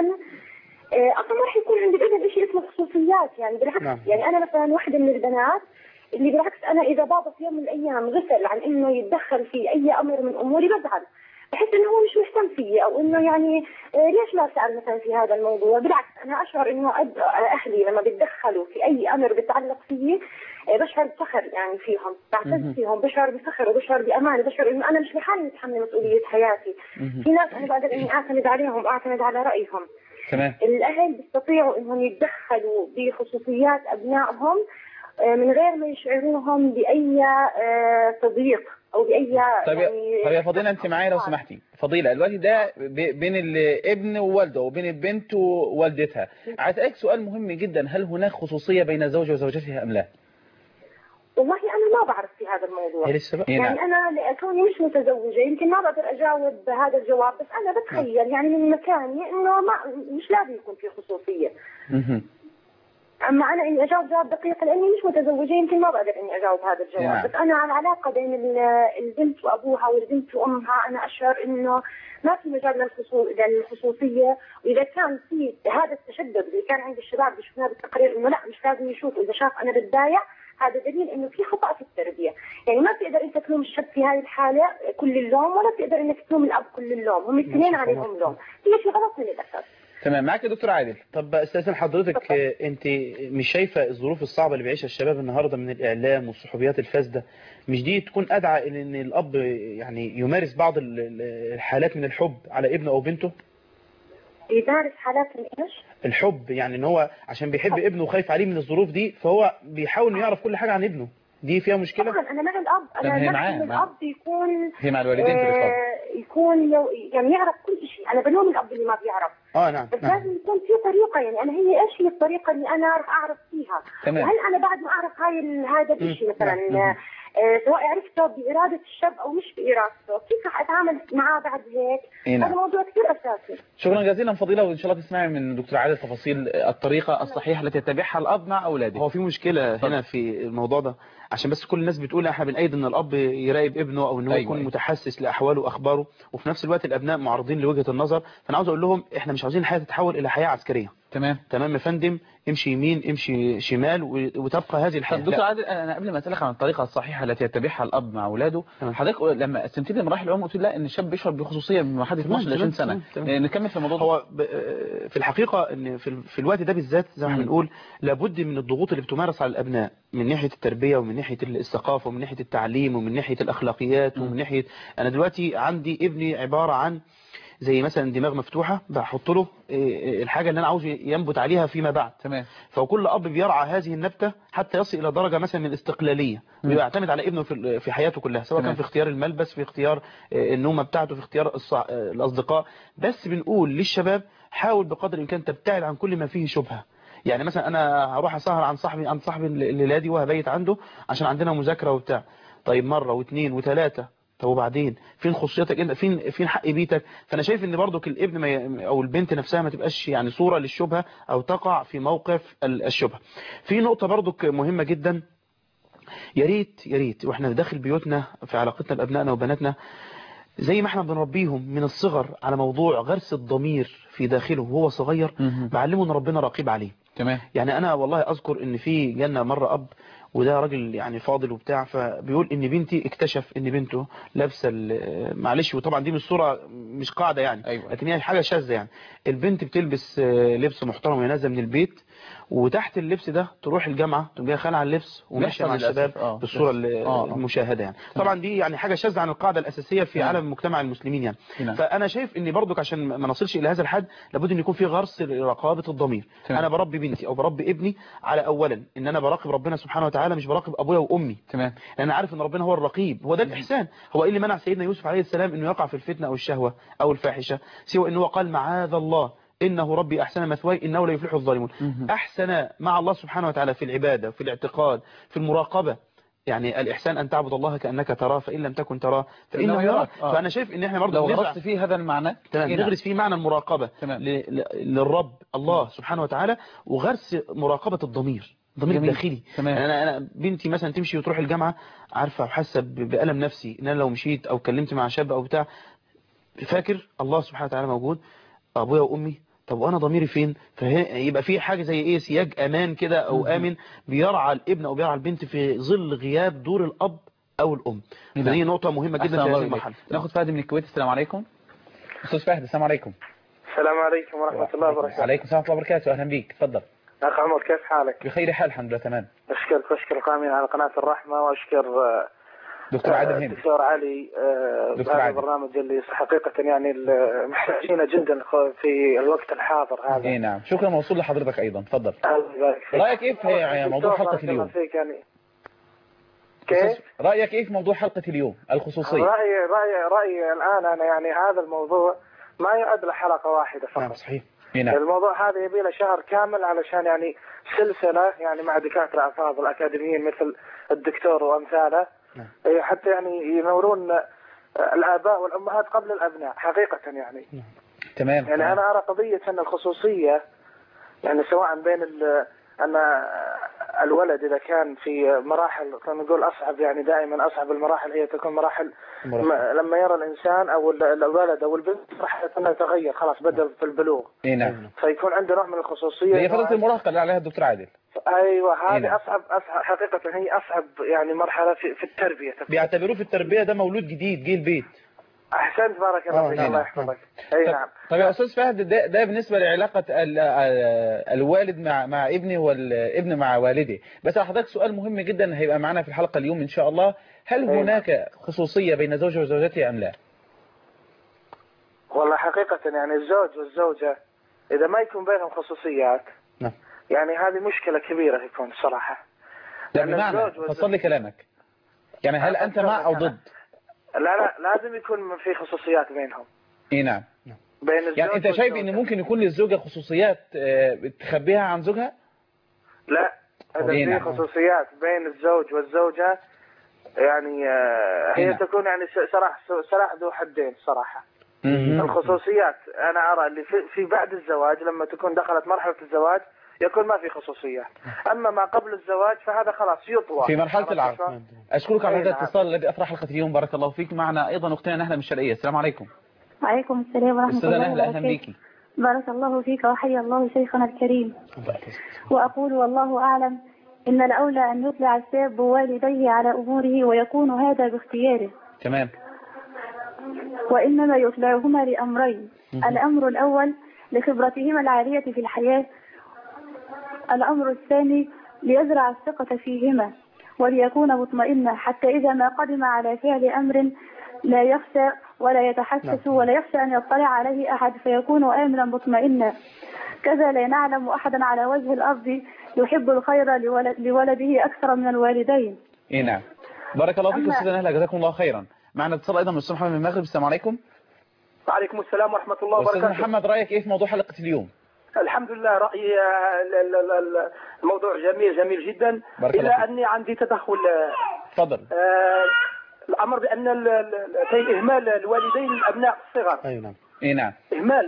Speaker 13: آه، اصلا ما راح يكون عند الابن شيء اسمه خصوصيات يعني بالعكس
Speaker 3: نعم.
Speaker 13: يعني انا مثلا واحدة من البنات اللي بالعكس انا اذا بابا في يوم من الايام غفل عن انه يتدخل في اي امر من اموري بزعل بحس انه هو مش مهتم فيي او انه يعني آه، ليش ما سال مثلا في هذا الموضوع بالعكس انا اشعر انه أد... اهلي لما بيتدخلوا في اي امر بيتعلق فيي آه، بشعر بفخر يعني فيهم بعتز
Speaker 2: مهم.
Speaker 13: فيهم بشعر بفخر وبشعر بامان بشعر انه انا مش لحالي متحمل مسؤوليه حياتي
Speaker 2: مهم.
Speaker 13: في ناس انا بقدر اني اعتمد عليهم واعتمد على رايهم
Speaker 2: تمام
Speaker 13: الاهل بيستطيعوا انهم يتدخلوا بخصوصيات ابنائهم آه، من غير ما يشعروهم باي آه، تضييق او باي
Speaker 2: طيب
Speaker 13: يعني
Speaker 2: طيب يا فضيله انت معايا لو سمحتي فضيله الوالد ده ب- بين الابن ووالده وبين البنت ووالدتها عايز اسالك سؤال مهم جدا هل هناك خصوصيه بين زوجه وزوجتها ام لا
Speaker 13: والله انا ما بعرف في هذا الموضوع
Speaker 3: هي لسه بقى
Speaker 2: إيه
Speaker 13: يعني
Speaker 2: نعم.
Speaker 13: انا كوني مش متزوجه يمكن ما بقدر اجاوب هذا الجواب بس انا بتخيل يعني من مكاني انه ما مش لازم يكون في خصوصيه
Speaker 2: مهم.
Speaker 13: اما انا اني اجاوب جواب دقيق لاني مش متزوجه يمكن ما بقدر اني اجاوب هذا الجواب
Speaker 2: نعم.
Speaker 13: بس انا على العلاقه بين ال- البنت وابوها والبنت وامها انا اشعر انه ما في مجال للخصو- للخصوصيه واذا كان في هذا التشدد اللي كان عند الشباب اللي شفناه بالتقرير انه لا مش لازم يشوف اذا شاف انا بتضايق هذا دليل انه في خطا في التربيه، يعني ما بتقدر انت تلوم الشاب في هذه الحاله كل اللوم ولا بتقدر انك تلوم الاب كل اللوم، هم الاثنين عليهم لوم، في شيء غلط من الاساس.
Speaker 2: تمام معاك يا دكتور عادل
Speaker 3: طب استاذن حضرتك آه، انت مش شايفه الظروف الصعبه اللي بيعيشها الشباب النهارده من الاعلام والصحوبيات الفاسده مش دي تكون ادعى الى ان الاب يعني يمارس بعض ال- ال- الحالات من الحب على ابنه او بنته
Speaker 13: يدارس حالات من ايش؟
Speaker 3: الحب يعني ان هو عشان بيحب ابنه وخايف عليه من الظروف دي فهو بيحاول انه يعرف كل حاجه عن ابنه دي فيها مشكله
Speaker 13: طبعا انا مع الاب
Speaker 2: طب هي
Speaker 13: انا
Speaker 2: معاه-
Speaker 13: مع ان
Speaker 2: معاه.
Speaker 13: الاب يكون
Speaker 2: هي مع الوالدين في الرقابه
Speaker 13: آه، يكون لو يعني يعرف كل شيء انا بلوم الاب اللي ما بيعرف
Speaker 3: اه نعم
Speaker 13: بس
Speaker 3: نعم
Speaker 13: لازم يكون في طريقه يعني انا هي ايش هي الطريقه اللي انا راح اعرف فيها
Speaker 2: تمام.
Speaker 13: وهل انا بعد ما اعرف هاي ال- هذا الشيء مثلا
Speaker 2: نعم.
Speaker 13: آه، آه، سواء عرفته بإرادة الشاب أو مش بإرادته كيف رح أتعامل معاه بعد هيك
Speaker 2: إيه نعم.
Speaker 13: هذا موضوع كثير أساسي
Speaker 2: شكرا جزيلا فضيلة وإن شاء الله تسمعي من دكتور عادل تفاصيل الطريقة الصحيحة التي يتبعها الأب مع أولاده
Speaker 3: هو في مشكلة هنا في الموضوع ده عشان بس كل الناس بتقول احنا بنأيد ان الاب يراقب ابنه او ان هو
Speaker 2: أيوة،
Speaker 3: يكون
Speaker 2: أيوة.
Speaker 3: متحسس لاحواله واخباره وفي نفس الوقت الابناء معرضين لوجهة النظر فانا عاوز اقول لهم احنا مش عاوزين الحياة تتحول الى حياة عسكرية
Speaker 2: تمام
Speaker 3: تمام يا فندم امشي يمين امشي شمال و- وتبقى هذه الحياة
Speaker 2: طب دكتور
Speaker 3: لا.
Speaker 2: عادل انا قبل ما اسالك عن الطريقه الصحيحه التي يتبعها الاب مع اولاده حضرتك لما قسمت لي مراحل العمر قلت لي لا ان الشاب بيشرب بخصوصيه من مرحله 12 ل 20 سنه
Speaker 3: تمام، تمام.
Speaker 2: نكمل في الموضوع ده
Speaker 3: هو ب- في الحقيقة ان في, ال- في الوقت ده بالذات زي ما احنا بنقول لابد من الضغوط اللي بتمارس على الابناء من ناحية التربية ومن ناحية الثقافة ومن ناحية التعليم ومن ناحية الاخلاقيات ومن ناحية انا دلوقتي عندي ابني عبارة عن زي مثلا دماغ مفتوحة بحط له إيه، إيه، الحاجة اللي انا عاوز ينبت عليها فيما بعد
Speaker 2: تمام
Speaker 3: فكل اب بيرعى هذه النبتة حتى يصل الى درجة مثلا من الاستقلالية بيعتمد على ابنه في في حياته كلها سواء
Speaker 2: تمام.
Speaker 3: كان في اختيار الملبس في اختيار آه، النومة بتاعته في اختيار الصع- آه، الاصدقاء بس بنقول للشباب حاول بقدر الامكان تبتعد عن كل ما فيه شبهة يعني مثلا انا هروح اسهر عن صاحبي عن صاحبي الليلادي وهبيت عنده عشان عندنا مذاكرة وبتاع طيب مرة واثنين وثلاثة طب وبعدين فين خصوصيتك انت فين فين حق بيتك فانا شايف ان برضك الابن ما ي... او البنت نفسها ما تبقاش يعني صورة للشبهة او تقع في موقف ال- الشبهة في نقطة برضك مهمة جدا يا ريت يا ريت واحنا داخل بيوتنا في علاقتنا بابنائنا وبناتنا زي ما احنا بنربيهم من الصغر على موضوع غرس الضمير في داخله وهو صغير بعلمه ان ربنا رقيب عليه
Speaker 2: تمام
Speaker 3: يعني انا والله اذكر ان في جنة مرة اب وده راجل يعني فاضل وبتاع فبيقول ان بنتي اكتشف ان بنته لابسه ال- معلش وطبعا دي مش صوره مش قاعده يعني
Speaker 2: أيوة.
Speaker 3: لكن هي حاجه شاذه يعني البنت بتلبس آه، لبس محترم وهي نازله من البيت وتحت اللبس ده تروح الجامعه تقوم جايه خالعه اللبس وماشيه
Speaker 2: بيحصل
Speaker 3: مع
Speaker 2: للأسف.
Speaker 3: الشباب
Speaker 2: آه.
Speaker 3: بالصوره ال-
Speaker 2: آه، آه.
Speaker 3: المشاهده يعني طبعا دي يعني حاجه شاذه عن القاعده الاساسيه في
Speaker 2: نعم.
Speaker 3: عالم مجتمع المسلمين يعني
Speaker 2: نعم.
Speaker 3: فانا شايف ان برضك عشان ما نصلش الى هذا الحد لابد ان يكون في غرس لرقابه الضمير
Speaker 2: تمام.
Speaker 3: انا بربي بنتي او بربي ابني على اولا ان انا براقب ربنا سبحانه وتعالى مش براقب ابويا وامي
Speaker 2: تمام
Speaker 3: لان انا عارف ان ربنا هو الرقيب هو ده الاحسان هو ايه اللي منع سيدنا يوسف عليه السلام انه يقع في الفتنه او الشهوه او الفاحشه سوى انه قال معاذ الله انه ربي احسن مثواي انه لا يفلح الظالمون احسن مع الله سبحانه وتعالى في العباده في الاعتقاد في المراقبه يعني الإحسان أن تعبد الله كأنك تراه فإن لم تكن تراه فإنه
Speaker 2: فإنه
Speaker 3: يراك
Speaker 2: يراك. آه.
Speaker 3: فأنا شايف إن إحنا برضه
Speaker 2: لو
Speaker 3: بنزرع-
Speaker 2: غرست فيه هذا المعنى
Speaker 3: تمام
Speaker 2: إيه نعم.
Speaker 3: نغرس فيه معنى المراقبة
Speaker 2: تمام.
Speaker 3: ل- ل- للرب الله سبحانه وتعالى وغرس مراقبة الضمير الضمير
Speaker 2: جميل.
Speaker 3: الداخلي
Speaker 2: تمام.
Speaker 3: يعني انا انا بنتي مثلا تمشي وتروح الجامعه عارفه وحاسه ب- بألم نفسي ان انا لو مشيت او اتكلمت مع شاب او بتاع فاكر الله سبحانه وتعالى موجود ابويا وامي طب وانا ضميري فين فيبقى في حاجه زي ايه سياج امان كده او امن بيرعى الابن او بيرعى البنت في ظل غياب دور الاب او الام
Speaker 2: نعم.
Speaker 3: فدي نقطه مهمه جدا
Speaker 2: أحسن
Speaker 3: في
Speaker 2: الله
Speaker 3: هذه
Speaker 2: إليك.
Speaker 3: المرحله
Speaker 2: ناخد فهد من الكويت السلام عليكم أستاذ فهد السلام عليكم
Speaker 14: السلام عليكم ورحمة الله وبركاته
Speaker 2: عليكم السلام ورحمة الله وبركاته أهلا بيك تفضل
Speaker 14: أخ عمر كيف حالك؟
Speaker 2: بخير حال الحمد لله تمام
Speaker 14: أشكرك وأشكر القائمين على قناة الرحمة وأشكر آه،
Speaker 2: دكتور
Speaker 14: آه،
Speaker 2: عادل هند
Speaker 14: الدكتور علي آه،
Speaker 2: دكتور
Speaker 14: بهذا
Speaker 2: عادل.
Speaker 14: البرنامج اللي حقيقة يعني ال- محتاجينه جدا في الوقت الحاضر هذا
Speaker 2: اي نعم شكرا موصول لحضرتك أيضا تفضل
Speaker 14: الله يبارك فيك.
Speaker 2: رأيك إيه في موضوع
Speaker 14: دكتور،
Speaker 2: حلقة
Speaker 14: بارك الله
Speaker 2: اليوم
Speaker 14: فيك يعني كيف؟
Speaker 2: رأيك إيه في موضوع حلقة اليوم الخصوصية
Speaker 14: رأيي رأيي رأيي الآن أنا يعني هذا الموضوع ما يعد له حلقة واحدة فقط
Speaker 3: نعم صحيح
Speaker 2: اي نعم
Speaker 14: الموضوع هذا يبي له شهر كامل علشان يعني سلسلة يعني مع دكاترة أفاضل أكاديميين مثل الدكتور وأمثاله
Speaker 3: نعم.
Speaker 14: إيه، حتى يعني ينورون آه، الآباء والأمهات قبل الأبناء حقيقة يعني
Speaker 2: تمام
Speaker 14: يعني أنا أرى قضية أن الخصوصية يعني سواء بين ال- أن الولد إذا كان في مراحل خلينا نقول أصعب يعني دائما أصعب المراحل هي تكون مراحل
Speaker 2: المراهقة.
Speaker 14: م- لما يرى الإنسان أو ال- الولد أو البنت راح أنه يتغير خلاص بدأ في البلوغ
Speaker 2: اي نعم
Speaker 14: فيكون عنده نوع من الخصوصية
Speaker 2: هي
Speaker 14: إنه
Speaker 2: فترة المراهقة اللي عليها الدكتور عادل
Speaker 14: ايوه
Speaker 2: إيه نعم.
Speaker 14: هذه اصعب اصعب حقيقه هي اصعب يعني مرحله في, في التربيه
Speaker 3: بيعتبروه في التربيه ده مولود جديد جه البيت
Speaker 14: احسنت بارك الله
Speaker 3: آه،
Speaker 14: فيك
Speaker 3: نعم.
Speaker 14: الله يحفظك اي
Speaker 2: طب-
Speaker 14: نعم
Speaker 2: طب يا أستاذ فهد ده, ده بالنسبة لعلاقة ال- ال- الوالد مع مع ابنه والابن مع والده بس حضرتك سؤال مهم جدا هيبقى معنا في الحلقة اليوم إن شاء الله هل
Speaker 14: أيوة.
Speaker 2: هناك خصوصية بين زوجه وزوجته أم لا
Speaker 14: والله حقيقه يعني الزوج والزوجه اذا ما يكون بينهم خصوصيات
Speaker 3: نعم.
Speaker 14: يعني هذه مشكله كبيره يكون صراحه
Speaker 2: لا
Speaker 14: لأن
Speaker 2: بمعنى
Speaker 14: الزوج والزوج-
Speaker 2: فصل لي كلامك يعني هل أنت مع أو ضد
Speaker 14: لا لا لازم يكون في خصوصيات بينهم
Speaker 2: اي نعم
Speaker 14: بين الزوج
Speaker 2: يعني انت شايف
Speaker 14: والزوجة.
Speaker 2: ان ممكن يكون للزوجة خصوصيات آه، تخبيها عن زوجها
Speaker 14: لا اذا
Speaker 2: إيه
Speaker 14: في
Speaker 2: نعم.
Speaker 14: خصوصيات بين الزوج والزوجه يعني آه،
Speaker 2: أي
Speaker 14: هي
Speaker 2: نعم.
Speaker 14: تكون يعني س- سلاح سلاح ذو حدين صراحة
Speaker 2: مهم.
Speaker 14: الخصوصيات أنا أرى اللي في, في بعد الزواج لما تكون دخلت مرحلة الزواج يكون ما في خصوصيات أما ما قبل الزواج فهذا خلاص يطوى
Speaker 2: في مرحلة
Speaker 14: عرفت
Speaker 2: العقد
Speaker 14: شلون؟
Speaker 2: أشكرك على
Speaker 14: أي
Speaker 2: هذا
Speaker 14: نعم.
Speaker 2: الاتصال الذي أفرح حلقة اليوم بارك الله فيك معنا أيضا أختنا نهلة من الشرقية السلام عليكم
Speaker 15: وعليكم السلام ورحمة
Speaker 2: أستاذة
Speaker 15: الله
Speaker 2: نهلة أهلا
Speaker 15: وبركاته
Speaker 2: بيكي
Speaker 15: بارك الله فيك وحيا الله شيخنا الكريم وأقول والله أعلم إن الأولى أن يطلع الشاب والديه على أموره ويكون هذا باختياره
Speaker 2: تمام
Speaker 15: وإنما يطلعهما لأمرين الأمر الأول لخبرتهما العالية في الحياة الأمر الثاني ليزرع الثقة فيهما وليكون مطمئنا حتى إذا ما قدم على فعل أمر لا يخشى ولا يتحسس ولا يخشى أن يطلع عليه أحد فيكون آمنا مطمئنا كذا لا نعلم أحدا على وجه الأرض يحب الخير لولد لولده أكثر من الوالدين
Speaker 2: إيه نعم بارك الله فيك
Speaker 15: أما-
Speaker 2: أستاذة نهلة جزاكم الله خيرا معنا اتصال أيضا من الأستاذ محمد من المغرب السلام عليكم
Speaker 16: وعليكم السلام ورحمة الله
Speaker 2: أستاذ
Speaker 16: وبركاته
Speaker 2: محمد رأيك إيه في موضوع حلقة اليوم
Speaker 16: الحمد لله رأيي آه، ال- ال- ال- ال- الموضوع جميل جميل جدا
Speaker 2: بارك الله
Speaker 16: إلا أني عندي تدخل آه،
Speaker 2: تفضل
Speaker 16: آه، الأمر بأن ال- ال- ال- في إهمال الوالدين للأبناء الصغار
Speaker 3: أيوة نعم
Speaker 2: إيه نعم
Speaker 16: إهمال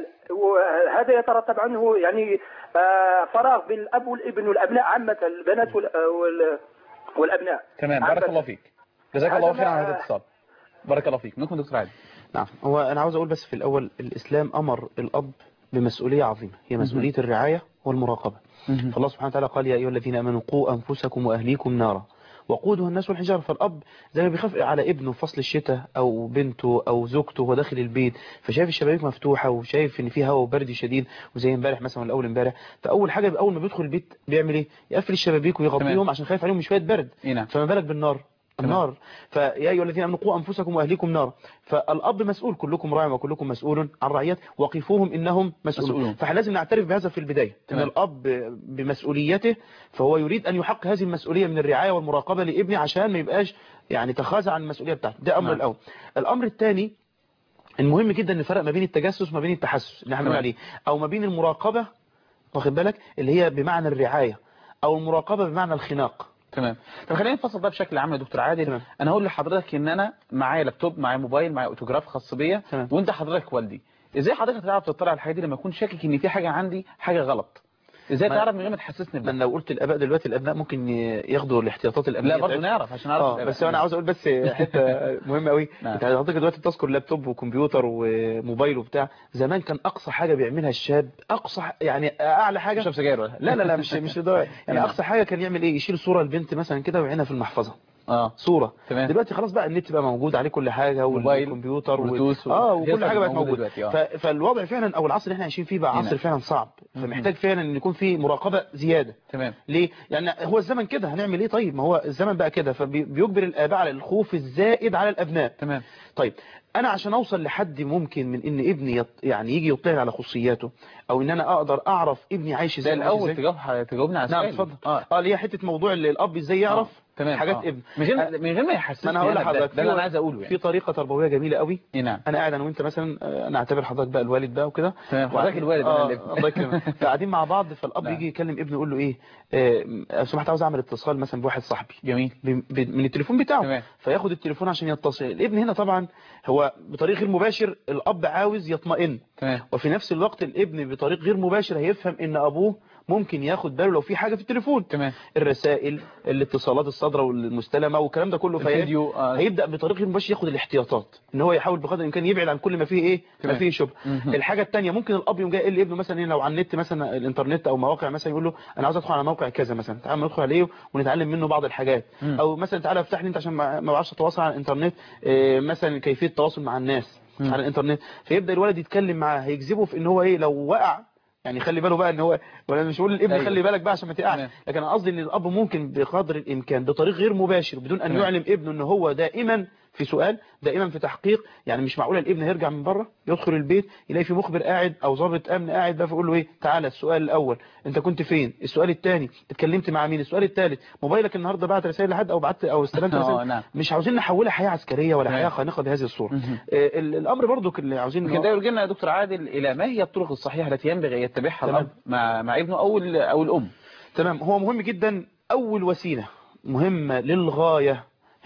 Speaker 16: وهذا يترتب عنه يعني آه، فراغ بين الأب والابن والأبناء عامة البنات وال- وال- والأبناء
Speaker 2: تمام
Speaker 16: عامة.
Speaker 2: بارك الله فيك جزاك
Speaker 16: هذا
Speaker 2: الله خيرا
Speaker 16: ما-
Speaker 2: على هذا الاتصال بارك الله فيك منكم دكتور عادل
Speaker 3: نعم هو أنا عاوز أقول بس في الأول الإسلام أمر الأب بمسؤولية عظيمة هي مسؤولية الرعاية والمراقبة فالله سبحانه وتعالى قال يا أيها الذين آمنوا قوا أنفسكم وأهليكم نارا وقودها الناس والحجارة فالأب زي ما بيخاف على ابنه في فصل الشتاء أو بنته أو زوجته وهو داخل البيت فشايف الشبابيك مفتوحة وشايف إن في هواء وبرد شديد وزي امبارح مثلا ولا أول امبارح فأول حاجة أول ما بيدخل البيت بيعمل إيه؟ يقفل الشبابيك ويغطيهم عشان خايف عليهم من شوية برد
Speaker 2: إيه نعم
Speaker 3: فما بالك بالنار النار فيا ايها الذين امنوا قوا انفسكم واهليكم نارا فالاب مسؤول كلكم راع وكلكم مسؤول عن رعيته وقفوهم انهم مسؤولون
Speaker 2: مسؤولون.
Speaker 3: فلازم نعترف بهذا في البدايه ان
Speaker 2: تمام.
Speaker 3: الاب بمسؤوليته فهو يريد ان يحقق هذه المسؤوليه من الرعايه والمراقبه لابنه عشان ما يبقاش يعني تخاذل عن المسؤوليه بتاعته ده امر
Speaker 2: نعم.
Speaker 3: الاول الامر الثاني المهم جدا نفرق ما بين التجسس وما بين التحسس اللي احنا بنقول
Speaker 2: تمام.
Speaker 3: عليه او ما بين المراقبه واخد بالك اللي هي بمعنى الرعايه او المراقبه بمعنى الخناق
Speaker 2: تمام طب خلينا نفصل ده بشكل عام يا دكتور عادل
Speaker 3: تمام.
Speaker 2: انا هقول لحضرتك ان انا معايا لابتوب معايا موبايل معايا اوتوجراف خاص بيا
Speaker 3: تمام.
Speaker 2: وانت حضرتك والدي ازاي حضرتك تعرف تطلع على الحاجات دي لما اكون شاكك ان في حاجه عندي حاجه غلط ازاي
Speaker 3: ما-
Speaker 2: تعرف من غير ما تحسسني
Speaker 3: من
Speaker 2: بده
Speaker 3: لو قلت الاباء دلوقتي الابناء ممكن ياخدوا الاحتياطات الامنيه
Speaker 2: لا برضه
Speaker 3: بتاعتهم.
Speaker 2: نعرف عشان نعرف
Speaker 3: اه
Speaker 2: الأباء.
Speaker 3: بس انا عاوز اقول بس حته مهمه قوي
Speaker 2: نعم.
Speaker 3: انت حضرتك دلوقتي بتذكر لابتوب وكمبيوتر وموبايل وبتاع زمان كان اقصى حاجه بيعملها الشاب اقصى ح- يعني اعلى حاجه
Speaker 2: يشرب سجاير ولا
Speaker 3: لا لا لا مش مش لدرجة. يعني
Speaker 2: نعم.
Speaker 3: اقصى حاجه كان يعمل ايه يشيل صوره البنت مثلا كده ويعينها في المحفظه
Speaker 2: اه
Speaker 3: صوره
Speaker 2: تمام.
Speaker 3: دلوقتي خلاص بقى النت بقى موجود عليه كل حاجه
Speaker 2: موبايل،
Speaker 3: والكمبيوتر
Speaker 2: بلوتوث و-
Speaker 3: اه
Speaker 2: هي
Speaker 3: وكل
Speaker 2: طبعاً
Speaker 3: حاجه بقت
Speaker 2: موجودة
Speaker 3: موجوده
Speaker 2: دلوقتي، آه.
Speaker 3: ف... فالوضع فعلا او العصر اللي احنا عايشين فيه بقى
Speaker 2: نعم.
Speaker 3: عصر فعلا صعب فمحتاج فعلا ان يكون في مراقبه زياده
Speaker 2: تمام
Speaker 3: ليه؟ يعني هو الزمن كده هنعمل ايه طيب ما هو الزمن بقى كده فبيجبر الآباء على الخوف الزائد على الأبناء
Speaker 2: تمام
Speaker 3: طيب أنا عشان أوصل لحد ممكن من إن ابني يط... يعني يجي يطلع على خصوصياته أو إن أنا أقدر أعرف ابني عايش
Speaker 2: ده
Speaker 3: إزاي
Speaker 2: الاول
Speaker 3: إزاي.
Speaker 2: تجاوب تجاوبني على
Speaker 3: نعم
Speaker 2: السؤال
Speaker 3: اتفضل
Speaker 2: اه
Speaker 3: اه اللي هي حته موضوع اللي الاب ازاي يعرف
Speaker 2: آه. تمام
Speaker 3: حاجات
Speaker 2: آه.
Speaker 3: ابن
Speaker 2: من غير من غير ما يحسسني
Speaker 3: ما انا هقول
Speaker 2: أنا بده.
Speaker 3: لحضرتك
Speaker 2: ده اللي
Speaker 3: في-
Speaker 2: انا عايز اقوله يعني
Speaker 3: في طريقه تربويه جميله قوي
Speaker 2: إيه نعم
Speaker 3: انا قاعد انا وانت مثلا آه، انا اعتبر حضرتك بقى الوالد بقى وكده
Speaker 2: تمام، حضرتك
Speaker 3: وقاعدين-
Speaker 2: الوالد، أنا
Speaker 3: آه،
Speaker 2: الابن.
Speaker 3: الله يكرمك فقاعدين مع بعض فالاب
Speaker 2: نعم.
Speaker 3: يجي يكلم ابنه يقول له ايه آه، لو سمحت عاوز اعمل اتصال مثلا بواحد صاحبي
Speaker 2: جميل
Speaker 3: ب- ب- من التليفون بتاعه
Speaker 2: تمام.
Speaker 3: فياخد التليفون عشان يتصل الابن هنا طبعا هو بطريق غير مباشر الاب عاوز يطمئن
Speaker 2: تمام
Speaker 3: وفي نفس الوقت الابن بطريق غير مباشر هيفهم ان ابوه ممكن ياخد باله لو في حاجه في التليفون
Speaker 2: تمام
Speaker 3: الرسائل الاتصالات الصادره والمستلمه والكلام ده كله فهي-
Speaker 2: الفيديو آه.
Speaker 3: هيبدا بطريق غير مباشر ياخد الاحتياطات ان هو يحاول بقدر الامكان يبعد عن كل ما فيه ايه ما
Speaker 2: تمام.
Speaker 3: فيه شبهه
Speaker 2: مهم.
Speaker 3: الحاجه الثانيه ممكن الاب يقوم جاي يقول لابنه مثلا إيه لو على النت مثلا الانترنت او مواقع مثلا يقول له انا عاوز ادخل على موقع كذا مثلا تعال ندخل عليه ونتعلم منه بعض الحاجات
Speaker 2: مم.
Speaker 3: او مثلا تعالى افتح لي انت عشان ما ما بعرفش اتواصل على الانترنت إيه، مثلا كيفيه التواصل مع الناس
Speaker 2: مم.
Speaker 3: على الانترنت فيبدا الولد يتكلم معاه هيجذبه في ان هو ايه لو وقع يعني خلي باله بقى ان هو ولا مش بقول للابن
Speaker 2: أيوة.
Speaker 3: خلي بالك بقى عشان ما تقعش
Speaker 2: تمام.
Speaker 3: لكن انا قصدي ان الاب ممكن بقدر الامكان بطريق غير مباشر بدون ان
Speaker 2: تمام.
Speaker 3: يعلم ابنه ان هو دائما في سؤال دائما في تحقيق يعني مش معقوله الابن هيرجع من بره يدخل البيت يلاقي في مخبر قاعد او ضابط امن قاعد بقى فيقول له ايه تعالى السؤال الاول انت كنت فين السؤال الثاني اتكلمت مع مين السؤال الثالث موبايلك النهارده بعت رسائل لحد او بعت او استلمت
Speaker 2: آه،
Speaker 3: رسائل
Speaker 2: نعم.
Speaker 3: مش عاوزين نحولها حياه عسكريه ولا
Speaker 2: تمام.
Speaker 3: حياه خانقه بهذه الصوره
Speaker 2: مهم.
Speaker 3: آه، ال- الامر برضو اللي عاوزين
Speaker 2: يمكن ده يرجعنا يا دكتور عادل الى ما هي الطرق الصحيحه التي ينبغي ان يتبعها
Speaker 3: تمام.
Speaker 2: الاب مع مع ابنه او ال- او الام
Speaker 3: تمام هو مهم جدا أول وسيلة مهمة للغاية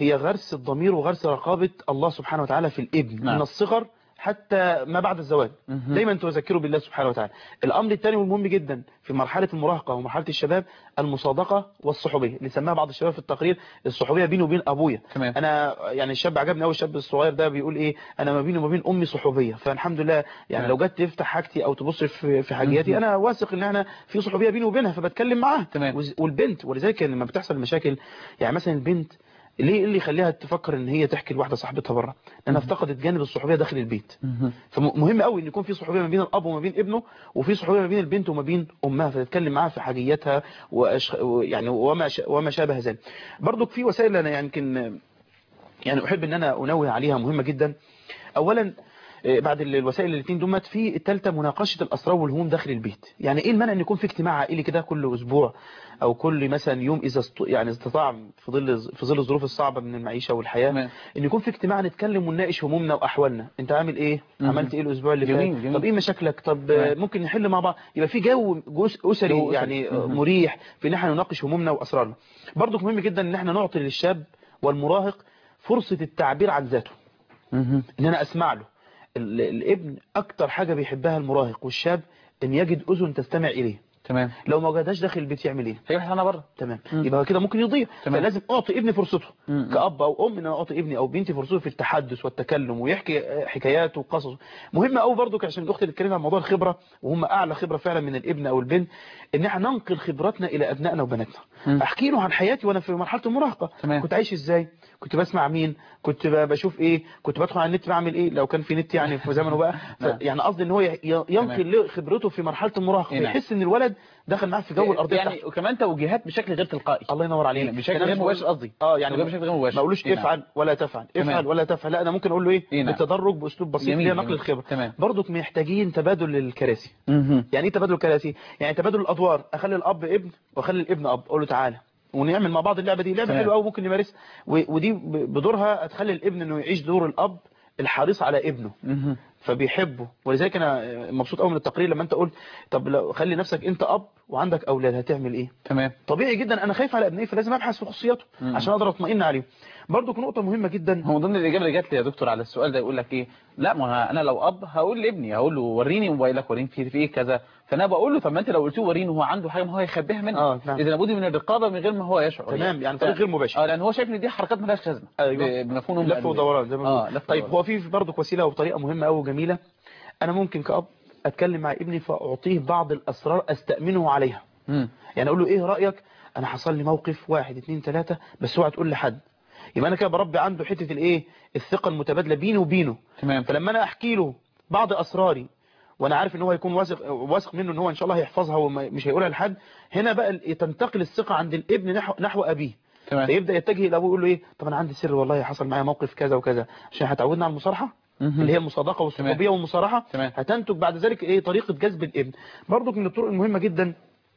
Speaker 3: هي غرس الضمير وغرس رقابة الله سبحانه وتعالى في الابن
Speaker 2: نعم.
Speaker 3: من الصغر حتى ما بعد الزواج
Speaker 2: مهم.
Speaker 3: دايما تذكروا بالله سبحانه وتعالى الامر الثاني والمهم جدا في مرحله المراهقه ومرحله الشباب المصادقه والصحوبيه اللي سماها بعض الشباب في التقرير الصحوبيه بيني وبين ابويا
Speaker 2: تمام.
Speaker 3: انا يعني الشاب عجبني قوي الشاب الصغير ده بيقول ايه انا ما بيني وما بين امي صحوبيه فالحمد لله يعني
Speaker 2: تمام.
Speaker 3: لو جت تفتح حاجتي او تبص في في حاجياتي
Speaker 2: مهم.
Speaker 3: انا واثق ان احنا في صحوبيه بيني وبينها فبتكلم معاها
Speaker 2: تمام.
Speaker 3: وز- والبنت ولذلك لما بتحصل مشاكل يعني مثلا البنت ليه إيه اللي يخليها تفكر ان هي تحكي لواحده صاحبتها بره لانها افتقدت جانب الصحوبيه داخل البيت
Speaker 2: مهم.
Speaker 3: فمهم قوي ان يكون في صحوبيه ما بين الاب وما بين ابنه وفي صحوبيه ما بين البنت وما بين امها فتتكلم معاها في حاجياتها وأش... يعني وما ش... وما شابه ذلك برضك في وسائل انا يمكن يعني احب ان انا انوه عليها مهمه جدا اولا آه، بعد الوسائل الاثنين دمت في الثالثه مناقشه الاسرار والهموم داخل البيت يعني ايه المانع ان يكون في اجتماع عائلي كده كل اسبوع او كل مثلا يوم اذا است... يعني استطاع في ظل في ظل الظروف الصعبه من المعيشه والحياه
Speaker 2: تمام.
Speaker 3: ان يكون في اجتماع نتكلم ونناقش همومنا واحوالنا انت عامل ايه
Speaker 2: مهم.
Speaker 3: عملت ايه الاسبوع اللي
Speaker 2: جميل،
Speaker 3: فات
Speaker 2: جميل.
Speaker 3: طب ايه مشاكلك طب آه،
Speaker 2: تمام.
Speaker 3: ممكن نحل مع بعض يبقى في جو جوس- اسري
Speaker 2: جو أسري.
Speaker 3: يعني آه،
Speaker 2: مهم.
Speaker 3: مريح في ان احنا نناقش همومنا واسرارنا برضو مهم جدا ان احنا نعطي للشاب والمراهق فرصه التعبير عن ذاته
Speaker 2: مهم.
Speaker 3: ان انا اسمع له ال- الابن اكتر حاجه بيحبها المراهق والشاب ان يجد اذن تستمع اليه
Speaker 2: تمام
Speaker 3: لو ما وجدهاش داخل البيت يعمل ايه
Speaker 2: هيبحث عنها بره
Speaker 3: تمام
Speaker 2: مم.
Speaker 3: يبقى كده ممكن يضيع
Speaker 2: تمام.
Speaker 3: فلازم اعطي ابني فرصته
Speaker 2: مم.
Speaker 3: كأب او ام ان انا اعطي ابني او بنتي فرصته في التحدث والتكلم ويحكي حكاياته وقصصه مهم قوي برضك عشان الاخت اللي اتكلمت عن موضوع الخبره وهم اعلى خبره فعلا من الابن او البنت ان احنا ننقل خبراتنا الى ابنائنا وبناتنا
Speaker 2: مم.
Speaker 3: احكي له عن حياتي وانا في مرحله المراهقه
Speaker 2: تمام.
Speaker 3: كنت عايش ازاي كنت بسمع مين كنت ب- بشوف ايه كنت بدخل على النت بعمل ايه لو كان في نت يعني في زمنه بقى ف-
Speaker 2: نعم.
Speaker 3: يعني قصدي ان هو ي- ينقل له خبرته في مرحله المراهقه
Speaker 2: إيه نعم.
Speaker 3: يحس ان الولد دخل معاه في جو الارضيه
Speaker 2: يعني وكمان توجيهات بشكل غير تلقائي
Speaker 3: الله ينور عليك
Speaker 2: إيه، بشكل
Speaker 3: أنا
Speaker 2: غير
Speaker 3: مش
Speaker 2: مباشر
Speaker 3: بقول-
Speaker 2: قصدي
Speaker 3: اه يعني
Speaker 2: توجيه بشكل غير مباشر
Speaker 3: ما اقولوش
Speaker 2: إيه نعم.
Speaker 3: افعل ولا تفعل
Speaker 2: تمام.
Speaker 3: افعل ولا تفعل لا انا ممكن اقول له ايه
Speaker 2: إيه نعم.
Speaker 3: بالتدرج باسلوب بسيط
Speaker 2: جميل،
Speaker 3: اللي هي نقل
Speaker 2: جميل.
Speaker 3: الخبره
Speaker 2: تمام.
Speaker 3: برضك محتاجين تبادل للكراسي
Speaker 2: مهم.
Speaker 3: يعني ايه تبادل الكراسي يعني تبادل الادوار اخلي الاب ابن واخلي الابن اب اقول له تعالى ونعمل مع بعض اللعبه دي لعبه
Speaker 2: تمام.
Speaker 3: حلوه قوي ممكن نمارسها و- ودي ب- بدورها هتخلي الابن انه يعيش دور الاب الحريص على ابنه
Speaker 2: مهم.
Speaker 3: فبيحبه ولذلك انا مبسوط قوي من التقرير لما انت قلت طب لو خلي نفسك انت اب وعندك اولاد هتعمل ايه
Speaker 2: تمام
Speaker 3: طبيعي جدا انا خايف على ابنائي فلازم ابحث في خصوصياته
Speaker 2: مم.
Speaker 3: عشان اقدر اطمئن عليهم برضو نقطه مهمه جدا
Speaker 2: هو من ضمن الاجابه اللي جات لي يا دكتور على السؤال ده يقول لك ايه لا ما انا لو اب هقول لابني هقول له وريني موبايلك وريني في في ايه كذا فانا بقول له طب ما انت لو قلت له وريني وهو عنده حاجه ما هو هيخبيها مني
Speaker 3: اه نعم.
Speaker 2: اذا لابد من الرقابه من غير ما هو يشعر
Speaker 3: تمام يعني طريق غير مباشر
Speaker 2: اه لان هو شايف ان دي حركات مالهاش لازمه
Speaker 3: ايوه
Speaker 2: ب- بمفهوم
Speaker 3: لف ودوران زي ما
Speaker 2: اه
Speaker 3: بنقول.
Speaker 2: لف
Speaker 3: طيب
Speaker 2: ودوران.
Speaker 3: هو في برضه وسيله وطريقه مهمه قوي وجميله انا ممكن كاب اتكلم مع ابني فاعطيه بعض الاسرار استامنه عليها
Speaker 2: مم.
Speaker 3: يعني اقول له ايه رايك انا حصل لي موقف واحد اتنين تلاته بس اوعى تقول لحد يبقى انا كده بربي عنده حته الايه الثقه المتبادله بيني وبينه
Speaker 2: تمام
Speaker 3: فلما انا احكي له بعض اسراري وانا عارف ان هو هيكون واثق واثق منه ان هو ان شاء الله هيحفظها ومش هيقولها لحد هنا بقى ال- تنتقل الثقه عند الابن نحو نحو ابيه
Speaker 2: تمام
Speaker 3: فيبدا يتجه لابوه يقول له ايه طب انا عندي سر والله حصل معايا موقف كذا وكذا عشان هتعودنا على المصارحه
Speaker 2: مهم.
Speaker 3: اللي هي المصادقه والصحوبيه والمصارحه
Speaker 2: تمام.
Speaker 3: هتنتج بعد ذلك ايه طريقه جذب الابن برضك من الطرق المهمه جدا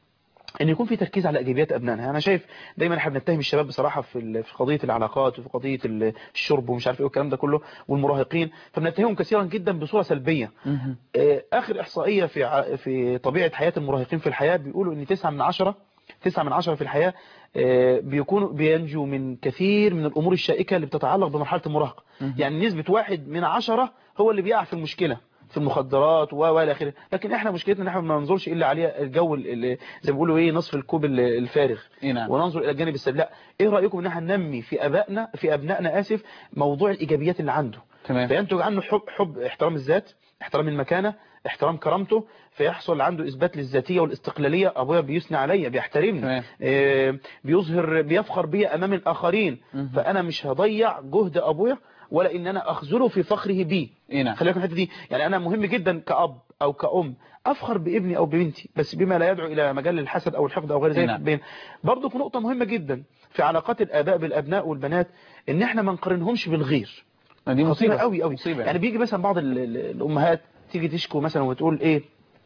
Speaker 3: ان يكون في تركيز على ايجابيات ابنائنا انا شايف دايما احنا بنتهم الشباب بصراحه في ال- في قضيه العلاقات وفي قضيه ال- الشرب ومش عارف ايه والكلام ده كله والمراهقين فبنتهمهم كثيرا جدا بصوره سلبيه
Speaker 2: مهم.
Speaker 3: آه، اخر احصائيه في ع- في طبيعه حياه المراهقين في الحياه بيقولوا ان 9 من 10 9 من 10 في الحياه آه، بيكونوا بينجوا من كثير من الامور الشائكه اللي بتتعلق بمرحله المراهقه
Speaker 2: مهم.
Speaker 3: يعني نسبه واحد من 10 هو اللي بيقع في المشكله في المخدرات و و الى اخره لكن احنا مشكلتنا ان احنا ما ننظرش الا عليه الجو اللي زي ما بيقولوا ايه نصف الكوب ال- الفارغ
Speaker 2: ايه نعم
Speaker 3: وننظر الى الجانب السلبي لا ايه رايكم ان احنا ننمي في ابائنا في ابنائنا اسف موضوع الايجابيات اللي عنده
Speaker 2: تمام
Speaker 3: فينتج عنه حب حب احترام الذات احترام المكانه احترام كرامته فيحصل عنده اثبات للذاتيه والاستقلاليه ابويا بيثني عليا بيحترمني
Speaker 2: تمام
Speaker 3: آه، بيظهر بيفخر بي امام الاخرين
Speaker 2: مهم.
Speaker 3: فانا مش هضيع جهد ابويا ولا ان انا اخذله في فخره بي
Speaker 2: ايه نعم
Speaker 3: خلي بالك من الحته دي يعني انا مهم جدا كاب او كأم افخر بابني او ببنتي بس بما لا يدعو الى مجال الحسد او الحقد او غير ذلك
Speaker 2: نعم.
Speaker 3: بين برضه في نقطه مهمه جدا في علاقات الاباء بالابناء والبنات ان احنا ما نقارنهمش بالغير
Speaker 2: دي
Speaker 3: خطيرة
Speaker 2: مصيبه
Speaker 3: قوي قوي
Speaker 2: مصيبه
Speaker 3: يعني بيجي مثلا بعض ال- ال- الامهات تيجي تشكو مثلا وتقول ايه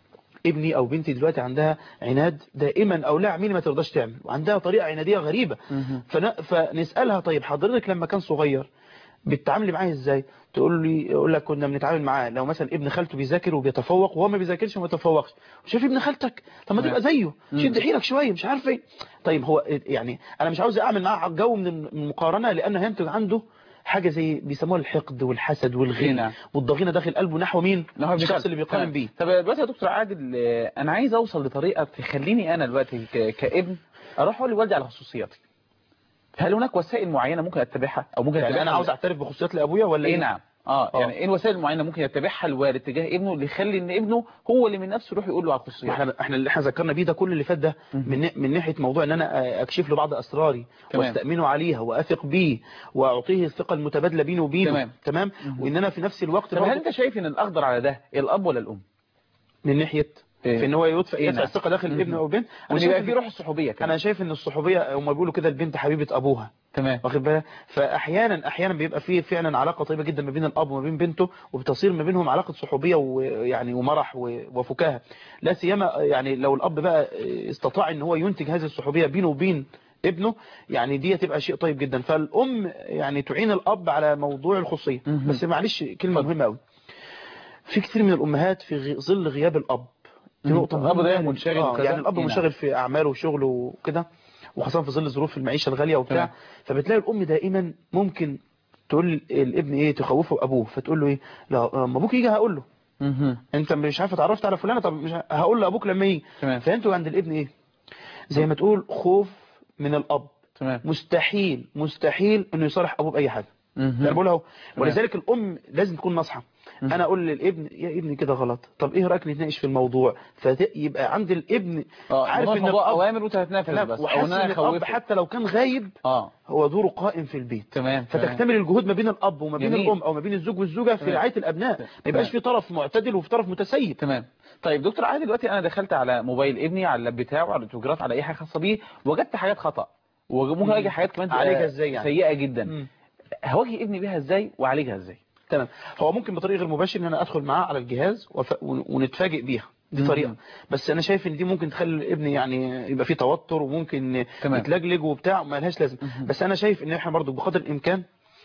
Speaker 3: ابني او بنتي دلوقتي عندها عناد دائما او لا عميل ما ترضاش تعمل وعندها طريقه عناديه غريبه
Speaker 2: مهم.
Speaker 3: فن... فنسالها طيب حضرتك لما كان صغير بتتعاملي معاه ازاي تقول لي يقول لك كنا بنتعامل معاه لو مثلا ابن خالته بيذاكر وبيتفوق وهو ما بيذاكرش وما بيتفوقش شايف ابن خالتك طب ما تبقى زيه شد حيلك شويه مش عارف ايه طيب هو يعني انا مش عاوز اعمل معاه جو من المقارنه لان هينتج عنده حاجه زي بيسموها الحقد والحسد والغل
Speaker 2: نعم.
Speaker 3: والضغينه داخل قلبه نحو مين
Speaker 2: نحو ابن
Speaker 3: الشخص
Speaker 2: خالته.
Speaker 3: اللي بيقارن
Speaker 2: تمام.
Speaker 3: بيه
Speaker 2: طب دلوقتي يا دكتور عادل آه، انا عايز اوصل لطريقه تخليني انا دلوقتي ك- كابن اروح اقول لوالدي على خصوصياتي هل هناك وسائل معينه ممكن اتبعها او ممكن
Speaker 3: يعني
Speaker 2: اتبعها
Speaker 3: انا عاوز اعترف بخصوصيات لابويا ولا
Speaker 2: ايه
Speaker 3: ايه
Speaker 2: نعم اه يعني ايه الوسائل المعينه ممكن يتبعها الوالد تجاه ابنه اللي يخلي ان ابنه هو اللي من نفسه يروح يقول له على
Speaker 3: ما
Speaker 2: الخصوصيات
Speaker 3: احنا احنا اللي احنا ذكرنا بيه ده كل اللي فات ده من من ناحيه موضوع ان انا اكشف له بعض اسراري
Speaker 2: تمام.
Speaker 3: واستامنه عليها واثق بيه واعطيه الثقه المتبادله بيني وبينه
Speaker 2: تمام.
Speaker 3: تمام وان انا في نفس الوقت
Speaker 2: طب هل
Speaker 3: برضه
Speaker 2: انت شايف ان الاقدر على ده الاب ولا الام
Speaker 3: من ناحيه
Speaker 2: إيه؟
Speaker 3: في ان هو يدفع
Speaker 2: إيه
Speaker 3: يدفع
Speaker 2: نعم.
Speaker 3: الثقه داخل الابن او البنت
Speaker 2: وان
Speaker 3: شايف
Speaker 2: يبقى
Speaker 3: إن-
Speaker 2: في روح الصحوبيه كمان
Speaker 3: انا شايف ان الصحوبيه هم بيقولوا كده البنت حبيبه ابوها
Speaker 2: تمام
Speaker 3: واخد بالك فاحيانا احيانا بيبقى فيه فعلا علاقه طيبه جدا ما بين الاب وما بين بنته وبتصير ما بينهم علاقه صحوبيه ويعني ومرح و- وفكاهه لا سيما يعني لو الاب بقى استطاع ان هو ينتج هذه الصحوبيه بينه وبين ابنه يعني دي تبقى شيء طيب جدا فالام يعني تعين الاب على موضوع الخصوصيه بس معلش كلمه مهمه قوي في كثير من الامهات في غ- ظل غياب الاب دي
Speaker 2: مم.
Speaker 3: نقطه
Speaker 2: الأب
Speaker 3: مهمة
Speaker 2: دايما
Speaker 3: جداً.
Speaker 2: منشغل
Speaker 3: آه،
Speaker 2: وكذا.
Speaker 3: يعني الاب
Speaker 2: إيه نعم.
Speaker 3: منشغل في اعماله وشغله وكده وخاصه في ظل ظروف المعيشه الغاليه وبتاع
Speaker 2: تمام.
Speaker 3: فبتلاقي الام دائما ممكن تقول الابن ايه تخوفه ابوه فتقول له ايه لا ما ابوك يجي هقول له انت مش عارف اتعرفت على فلانه طب مش ه- هقول لابوك لما يجي
Speaker 2: تمام.
Speaker 3: فانتوا عند الابن ايه زي ما تقول خوف من الاب
Speaker 2: تمام
Speaker 3: مستحيل مستحيل انه يصالح ابوه باي حاجه انا بقول اهو ولذلك الام لازم تكون ناصحه انا اقول للابن يا ابني كده غلط طب ايه رايك نتناقش في الموضوع فيبقى عند الابن
Speaker 2: عارف ان
Speaker 3: الأب-
Speaker 2: اوامر وتتنفذ
Speaker 3: تمام،
Speaker 2: بس او
Speaker 3: وحاسس
Speaker 2: ان انا
Speaker 3: ان الاب
Speaker 2: اخوفه
Speaker 3: حتى لو كان غايب
Speaker 2: اه
Speaker 3: هو دوره قائم في البيت
Speaker 2: تمام تمام.
Speaker 3: فتكتمل الجهود ما بين الاب وما بين
Speaker 2: جميل.
Speaker 3: الام او ما بين الزوج والزوجه في
Speaker 2: تمام.
Speaker 3: رعايه الابناء ما يبقاش في طرف معتدل وفي طرف متسيب
Speaker 2: تمام طيب دكتور عادل دلوقتي انا دخلت على موبايل ابني على اللاب بتاعه على التوجرات على اي حاجه خاصه بيه وجدت حاجات خطا وممكن الاقي حاجات كمان تبقى
Speaker 3: عالجها ازاي يعني؟
Speaker 2: سيئه جدا
Speaker 3: مم.
Speaker 2: هواجه ابني بيها ازاي واعالجها ازاي
Speaker 3: تمام هو ممكن بطريقه غير مباشر ان انا ادخل معاه على الجهاز وف... ونتفاجئ بيها دي
Speaker 2: مم.
Speaker 3: طريقه بس انا شايف ان دي ممكن تخلي الابن يعني يبقى فيه توتر وممكن
Speaker 2: تمام.
Speaker 3: يتلجلج وبتاع ما لهاش لازمه بس انا شايف ان احنا برضو بقدر الامكان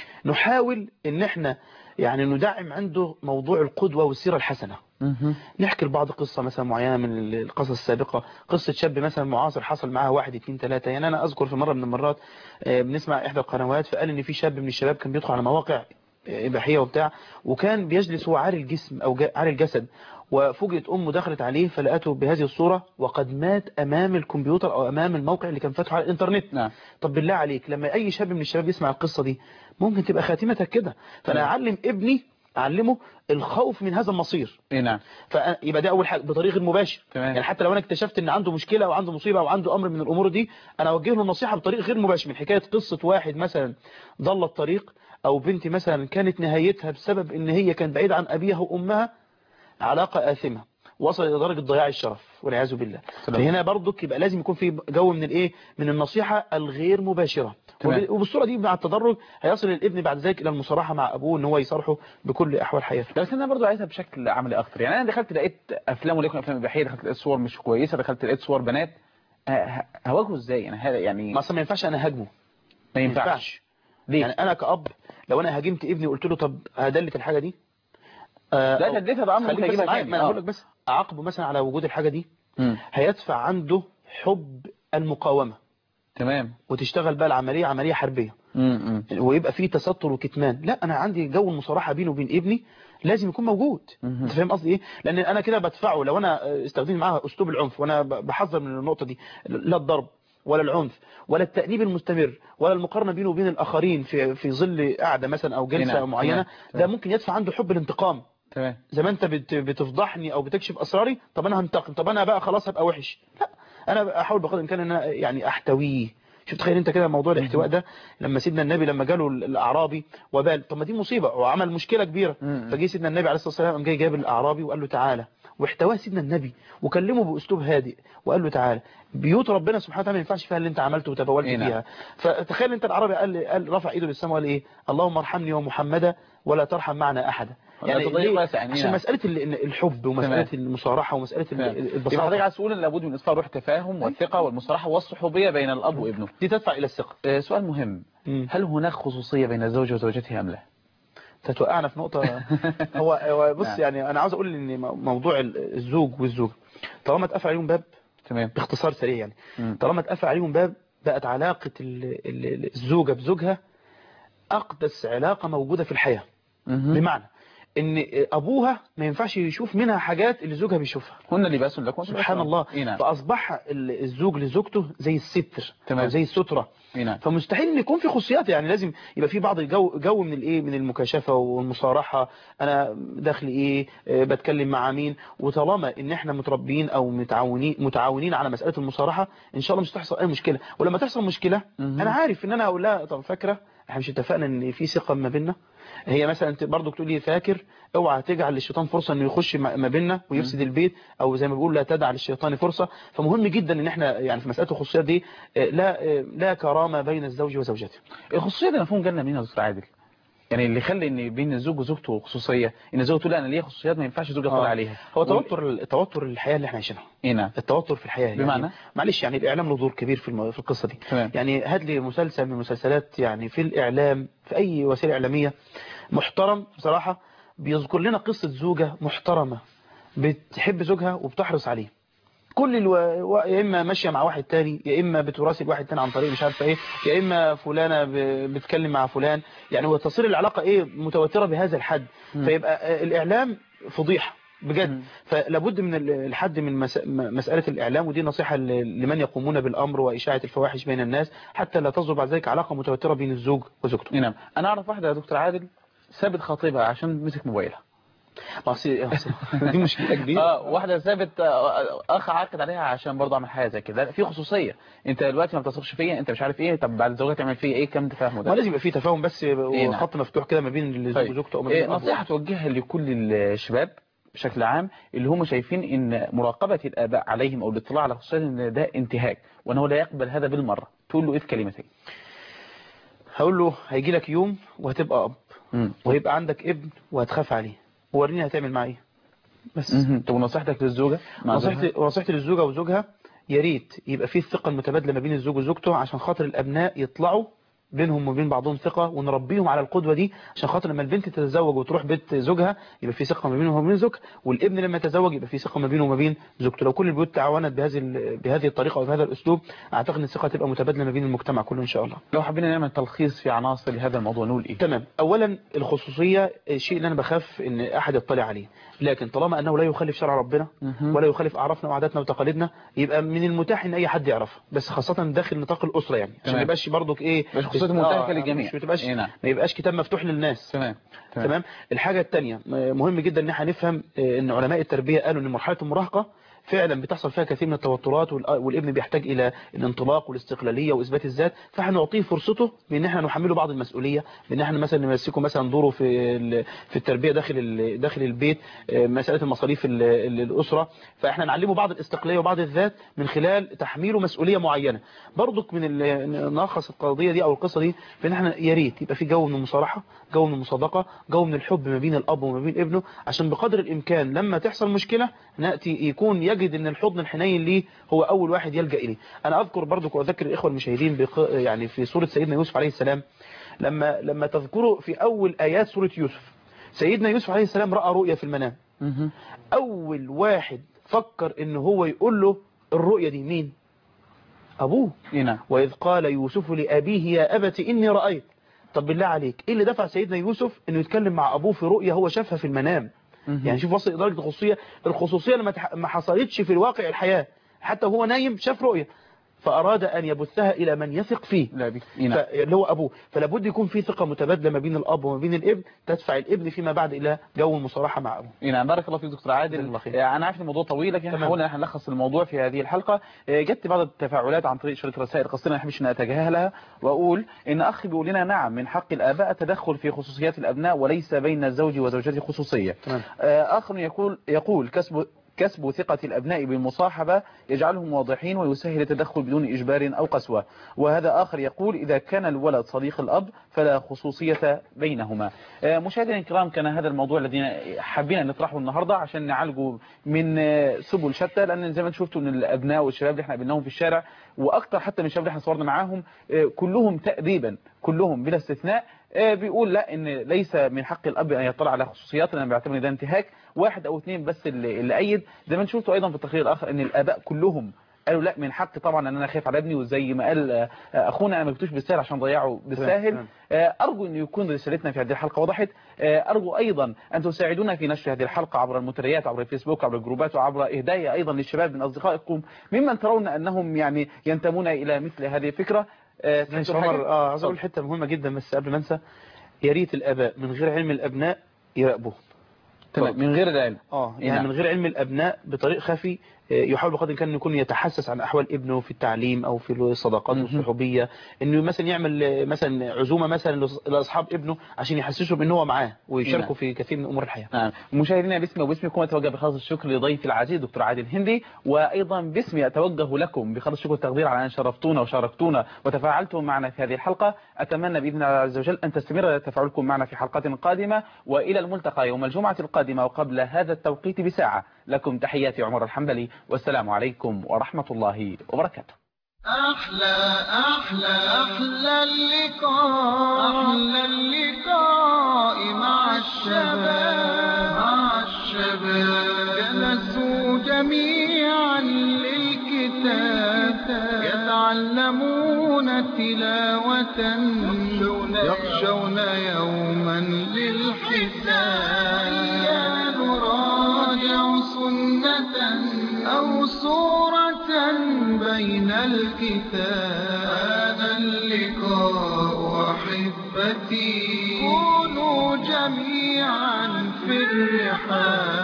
Speaker 3: نحاول ان احنا يعني ندعم عنده موضوع القدوه والسيره الحسنه نحكي لبعض قصة مثلا معينة من القصص السابقة قصة شاب مثلا معاصر حصل معاه واحد اتنين تلاتة يعني أنا أذكر في مرة من المرات آه، بنسمع إحدى القنوات فقال إن في شاب من الشباب كان بيدخل على مواقع آه، إباحية وبتاع وكان بيجلس هو عاري الجسم أو جا- عاري الجسد وفوجئت أمه دخلت عليه فلقته بهذه الصورة وقد مات أمام الكمبيوتر أو أمام الموقع اللي كان فاتحه على الإنترنت
Speaker 2: نعم.
Speaker 3: طب بالله عليك لما أي شاب من الشباب يسمع القصة دي ممكن تبقى خاتمتك كده فأنا
Speaker 2: تمام.
Speaker 3: أعلم ابني أعلمه الخوف من هذا المصير
Speaker 2: اي نعم
Speaker 3: فيبقى ده اول حاجه بطريق غير مباشر
Speaker 2: تمام.
Speaker 3: يعني حتى لو انا اكتشفت ان عنده مشكله او عنده مصيبه او عنده امر من الامور دي انا اوجه له النصيحه بطريق غير مباشر من حكايه قصه واحد مثلا ضل الطريق او بنت مثلا كانت نهايتها بسبب ان هي كانت بعيده عن ابيها وامها علاقه اثمه وصل الى درجه ضياع الشرف والعياذ بالله
Speaker 2: سلام.
Speaker 3: فهنا برضك يبقى لازم يكون في جو من الايه من النصيحه الغير مباشره
Speaker 2: تمام.
Speaker 3: وب- وبالصوره دي مع التدرج هيصل الابن بعد ذلك الى المصارحه مع ابوه ان هو يصارحه بكل احوال حياته
Speaker 2: بس انا برضو عايزها بشكل عملي اكتر يعني انا دخلت لقيت افلام وليكن افلام اباحيه دخلت لقيت صور مش كويسه دخلت لقيت صور بنات ه- ه- هواجهه ازاي يعني هذا يعني
Speaker 3: ما اصلا ما ينفعش انا هاجمه
Speaker 2: ما ينفعش ليه
Speaker 3: يعني انا كأب لو انا هاجمت ابني وقلت له طب هدلت الحاجة دي آه
Speaker 2: لا
Speaker 3: أو-
Speaker 2: تدليتها بقى ممكن
Speaker 3: خليك بس
Speaker 2: يجيبها
Speaker 3: معايا
Speaker 2: تاني.
Speaker 3: ما انا
Speaker 2: آه.
Speaker 3: بقول لك بس اعاقبه مثلا على وجود الحاجة دي
Speaker 2: مم.
Speaker 3: هيدفع عنده حب المقاومة
Speaker 2: تمام
Speaker 3: وتشتغل بقى العملية عملية حربية
Speaker 2: مم. مم.
Speaker 3: ويبقى فيه تستر وكتمان لا انا عندي جو المصارحة بينه وبين ابني لازم يكون موجود انت فاهم قصدي ايه لان انا كده بدفعه لو انا استخدمت معاه اسلوب العنف وانا ب- بحذر من النقطة دي لا الضرب ولا العنف ولا التأنيب المستمر ولا المقارنة بينه وبين الآخرين في في ظل قعدة مثلا أو جلسة
Speaker 2: نعم،
Speaker 3: معينة
Speaker 2: تمام،
Speaker 3: ده
Speaker 2: تمام.
Speaker 3: ممكن يدفع عنده حب الانتقام
Speaker 2: تمام
Speaker 3: زي ما انت بت- بتفضحني او بتكشف اسراري طب انا هنتقم طب انا بقى خلاص هبقى وحش لا انا احاول بقدر الامكان ان انا يعني احتويه شوف تخيل انت كده موضوع الاحتواء ده لما سيدنا النبي لما جاله الاعرابي وبال طب ما دي مصيبه وعمل مشكله كبيره فجه سيدنا النبي عليه الصلاه والسلام قام جاي جاب الاعرابي وقال له تعالى واحتواه سيدنا النبي وكلمه باسلوب هادئ وقال له تعالى بيوت ربنا سبحانه وتعالى ما ينفعش فيها اللي انت عملته وتبولت
Speaker 2: ايه نعم.
Speaker 3: فيها فتخيل انت العربي قال قال رفع ايده للسماء وقال ايه اللهم ارحمني ومحمدا ولا ترحم معنا احدا
Speaker 2: يعني تضييق
Speaker 3: ليه؟
Speaker 2: واسع يعني
Speaker 3: عشان
Speaker 2: نعم.
Speaker 3: مساله ال- ال- الحب ومساله
Speaker 2: تمام.
Speaker 3: المصارحه ومساله ال-
Speaker 2: تمام. يبقى
Speaker 3: البساطه
Speaker 2: حضرتك عايز تقول ان لابد من اصفاء روح التفاهم والثقه والمصالحه والصحوبيه بين الاب وابنه
Speaker 3: دي تدفع الى الثقه
Speaker 2: آه، سؤال مهم هل هناك خصوصيه بين الزوج وزوجته ام لا
Speaker 3: تتوقعنا في نقطة هو هو بص
Speaker 2: نعم.
Speaker 3: يعني أنا عاوز أقول إن م- موضوع ال- الزوج والزوجة طالما اتقفل عليهم باب
Speaker 2: تمام
Speaker 3: باختصار سريع يعني
Speaker 2: مم.
Speaker 3: طالما اتقفل عليهم باب بقت علاقة ال- ال- الزوجة بزوجها أقدس علاقة موجودة في الحياة بمعنى ان ابوها ما ينفعش يشوف منها حاجات اللي زوجها بيشوفها
Speaker 2: هن لباس لكم
Speaker 3: سبحان الله
Speaker 2: إيه نعم.
Speaker 3: فاصبح ال- الزوج لزوجته زي الستر
Speaker 2: تمام.
Speaker 3: او زي الستره
Speaker 2: إيه نعم.
Speaker 3: فمستحيل ان يكون في خصوصيات يعني لازم يبقى في بعض الجو جو من الايه من المكاشفه والمصارحه انا داخلي ايه آه، بتكلم مع مين وطالما ان احنا متربيين او متعاونين متعاونين على مساله المصارحه ان شاء الله مش هتحصل اي مشكله ولما تحصل مشكله انا عارف ان انا اقول لها طب فاكره احنا مش اتفقنا ان في ثقه ما بيننا هي مثلا انت برضه تقول لي فاكر اوعى تجعل للشيطان فرصه انه يخش ما ما بيننا ويفسد البيت او زي ما بيقول لا تدع للشيطان فرصه فمهم جدا ان احنا يعني في مساله الخصوصيات دي آه، لا آه، لا كرامه بين الزوج وزوجته
Speaker 2: الخصوصيه ده مفهوم جالنا منين يا دكتور عادل يعني اللي يخلي ان بين الزوج وزوجته خصوصيه ان الزوج تقول لا انا ليا خصوصيات ما ينفعش زوجها يطلع
Speaker 3: آه.
Speaker 2: عليها
Speaker 3: هو توتر التوتر الحياه اللي احنا عايشينها
Speaker 2: ايه نعم
Speaker 3: التوتر في الحياه
Speaker 2: بمعنى؟
Speaker 3: يعني معلش يعني الاعلام له دور كبير في الم- في القصه دي
Speaker 2: تمام.
Speaker 3: يعني هات لي مسلسل من المسلسلات يعني في الاعلام في اي وسيله اعلاميه محترم بصراحه بيذكر لنا قصه زوجه محترمه بتحب زوجها وبتحرص عليه كل الو... و- يا اما ماشيه مع واحد تاني يا اما بتراسل واحد تاني عن طريق مش عارفه ايه يا اما فلانه ب... بتكلم مع فلان يعني هو تصير العلاقه ايه متوتره بهذا الحد
Speaker 2: مم.
Speaker 3: فيبقى آه، الاعلام فضيحه بجد فلابد من ال- الحد من مس... م- مساله الاعلام ودي نصيحه ل- لمن يقومون بالامر واشاعه الفواحش بين الناس حتى لا تصدر بعد ذلك علاقه متوتره بين الزوج وزوجته
Speaker 2: إيه نعم انا اعرف واحده يا دكتور عادل سابت خطيبها عشان مسك موبايلها
Speaker 3: دي مشكله كبيره
Speaker 2: اه واحده سابت آه، اخ عاقد عليها عشان برضه عمل حاجه زي كده لا، في خصوصيه انت دلوقتي ما بتثقش فيا انت مش عارف ايه طب بعد الزواج تعمل فيا ايه كم تفاهم ده
Speaker 3: ما لازم يبقى في تفاهم بس
Speaker 2: إيه نعم.
Speaker 3: وخط مفتوح كده ما بين الزوج
Speaker 2: طيب.
Speaker 3: وزوجته او ما بين
Speaker 2: إيه
Speaker 3: الأب
Speaker 2: نصيحة توجهها لكل الشباب بشكل عام اللي هم شايفين ان مراقبة الآباء عليهم او الاطلاع على خصوصياتهم ان ده انتهاك وانه لا يقبل هذا بالمرة تقول له ايه في كلمتين
Speaker 3: هقول له هيجي لك يوم وهتبقى اب وهيبقى عندك ابن وهتخاف عليه وريني هتعمل معاه ايه بس
Speaker 2: مهم. طب ونصيحتك للزوجة مع
Speaker 3: نصيحتي
Speaker 2: زوجها؟
Speaker 3: نصيحتي للزوجه وزوجها يا ريت يبقى في الثقه المتبادله ما بين الزوج وزوجته عشان خاطر الابناء يطلعوا بينهم وبين بعضهم ثقة ونربيهم على القدوة دي عشان خاطر لما البنت تتزوج وتروح بيت زوجها يبقى في ثقة ما بينه وما بين زوجها والابن لما يتزوج يبقى في ثقة ما بينه وما بين زوجته لو كل البيوت تعاونت بهذه ال- بهذه الطريقة وبهذا الأسلوب أعتقد أن الثقة تبقى متبادلة ما بين المجتمع كله إن شاء الله
Speaker 2: لو حبينا نعمل تلخيص في عناصر لهذا الموضوع نقول ايه
Speaker 3: تمام اولا الخصوصيه الشيء اللي انا بخاف ان احد يطلع عليه لكن طالما انه لا يخالف شرع ربنا
Speaker 2: مهم.
Speaker 3: ولا يخالف اعرافنا وعاداتنا وتقاليدنا يبقى من المتاح ان اي حد يعرفه بس خاصه داخل نطاق الاسره يعني عشان
Speaker 2: تمام.
Speaker 3: ما يبقاش برضك ايه
Speaker 2: مش خصوصية منتهكة للجميع.
Speaker 3: مش بتبقاش
Speaker 2: إيه نعم.
Speaker 3: ما يبقاش كتاب مفتوح للناس
Speaker 2: تمام
Speaker 3: تمام, تمام. الحاجه الثانيه مهم جدا ان احنا نفهم آه، ان علماء التربيه قالوا ان مرحله المراهقه فعلا بتحصل فيها كثير من التوترات والأ- والابن بيحتاج الى الانطلاق والاستقلاليه واثبات الذات فاحنا نعطيه فرصته بان احنا نحمله بعض المسؤوليه بان احنا مثلا نمسكه مثلا دوره في ال- في التربيه داخل ال- داخل البيت آه، مساله المصاريف ال- ال- الاسره فاحنا نعلمه بعض الاستقلاليه وبعض الذات من خلال تحميله مسؤوليه معينه برضك من ال- نلخص القضيه دي او القصه دي في ان احنا يا ريت يبقى في جو من المصارحه جو من المصادقه جو من الحب ما بين الاب وما بين ابنه عشان بقدر الامكان لما تحصل مشكله ناتي يكون يجد ان الحضن الحنين ليه هو اول واحد يلجا اليه انا اذكر برضك واذكر الاخوه المشاهدين بق... يعني في سوره سيدنا يوسف عليه السلام لما لما تذكروا في اول ايات سوره يوسف سيدنا يوسف عليه السلام راى رؤيا في المنام اول واحد فكر ان هو يقول له الرؤيا دي مين ابوه
Speaker 2: نعم
Speaker 3: واذ قال يوسف لابيه يا ابت اني رايت طب بالله عليك ايه اللي دفع سيدنا يوسف انه يتكلم مع ابوه في رؤيا هو شافها في المنام يعني شوف وصل درجه الخصوصيه الخصوصيه لما تح- ما حصلتش في الواقع الحياه حتى وهو نايم شاف رؤيا فأراد أن يبثها إلى من يثق فيه
Speaker 2: لا
Speaker 3: ف- اللي هو أبوه فلابد يكون في ثقة متبادلة ما بين الأب وما بين الابن تدفع الابن فيما بعد إلى جو المصارحة مع أبوه
Speaker 2: إيه نعم بارك الله فيك دكتور عادل
Speaker 3: جزاك الله خير.
Speaker 2: آه، انا عارف إن الموضوع طويل لكن احنا
Speaker 3: تمام.
Speaker 2: حاولنا ان احنا نلخص الموضوع في هذه الحلقه آه، جت بعض التفاعلات عن طريق شريط رسائل قصيره ما احبش ان اتجاهلها واقول ان اخي بيقول لنا نعم من حق الاباء التدخل في خصوصيات الابناء وليس بين الزوج وزوجته خصوصيه
Speaker 3: تمام.
Speaker 2: آه، اخر يقول يقول كسب كسب ثقة الأبناء بالمصاحبة يجعلهم واضحين ويسهل التدخل بدون إجبار أو قسوة وهذا آخر يقول إذا كان الولد صديق الأب فلا خصوصية بينهما آه، مشاهدينا الكرام كان هذا الموضوع الذي حابين أن نطرحه النهاردة عشان نعالجه من آه، سبل شتى لأن زي ما انتم شفتوا من الأبناء والشباب اللي احنا قابلناهم في الشارع وأكثر حتى من الشباب اللي احنا صورنا معاهم آه، كلهم تقريبا كلهم بلا استثناء آه، بيقول لا ان ليس من حق الاب ان يطلع على خصوصيات لان بيعتبر ان ده انتهاك واحد او اثنين بس اللي, اللي ايد زي ما انتم شفتوا ايضا في التقرير الاخر ان الاباء كلهم قالوا لا من حقي طبعا ان انا خايف على ابني وزي ما قال آه، اخونا انا ما جبتوش بالسهل عشان ضيعه بالساهل
Speaker 3: تمام.
Speaker 2: آه، ارجو ان يكون رسالتنا في هذه الحلقه وضحت آه، ارجو ايضا ان تساعدونا في نشر هذه الحلقه عبر المنتديات عبر الفيسبوك عبر الجروبات وعبر اهداء ايضا للشباب من اصدقائكم ممن ترون انهم يعني ينتمون الى مثل هذه الفكره آه،
Speaker 3: ماشي
Speaker 2: تحبوا
Speaker 3: عمر
Speaker 2: حاجة؟
Speaker 3: اه عايز اقول
Speaker 2: اتفضل.
Speaker 3: حته مهمه جدا بس قبل ما انسى يا ريت الاباء من غير علم الابناء يراقبوهم
Speaker 2: تمام من غير العلم
Speaker 3: اه يعني
Speaker 2: نعم.
Speaker 3: من غير علم الابناء بطريق خفي آه، يحاول بقدر الامكان انه يكون يتحسس عن احوال ابنه في التعليم او في الصداقات والصحوبيه انه مثلا يعمل آه، مثلا عزومه مثلا لأص- لاصحاب ابنه عشان يحسسهم ان هو معاه ويشاركوا
Speaker 2: نعم.
Speaker 3: في كثير من امور الحياه
Speaker 2: نعم مشاهدينا باسمي وباسمكم اتوجه بخالص الشكر لضيفي العزيز دكتور عادل هندي وايضا باسمي اتوجه لكم بخالص الشكر والتقدير على ان شرفتونا وشاركتونا وتفاعلتم معنا في هذه الحلقه اتمنى باذن الله عز وجل ان تستمر تفاعلكم معنا في حلقات قادمه والى الملتقى يوم الجمعه القادمه وقبل هذا التوقيت بساعه لكم تحياتي عمر الحنبلي والسلام عليكم ورحمه الله وبركاته
Speaker 1: أحلى أحلى أحلى اللقاء أحلى اللقاء مع الشباب مع الشباب جلسوا جميعا للكتاب يتعلمون تلاوة يخشون يوما للحساب نراجع سنة أو سورة بين الكتاب هذا اللقاء أحبتي كونوا جميعا في الرحاب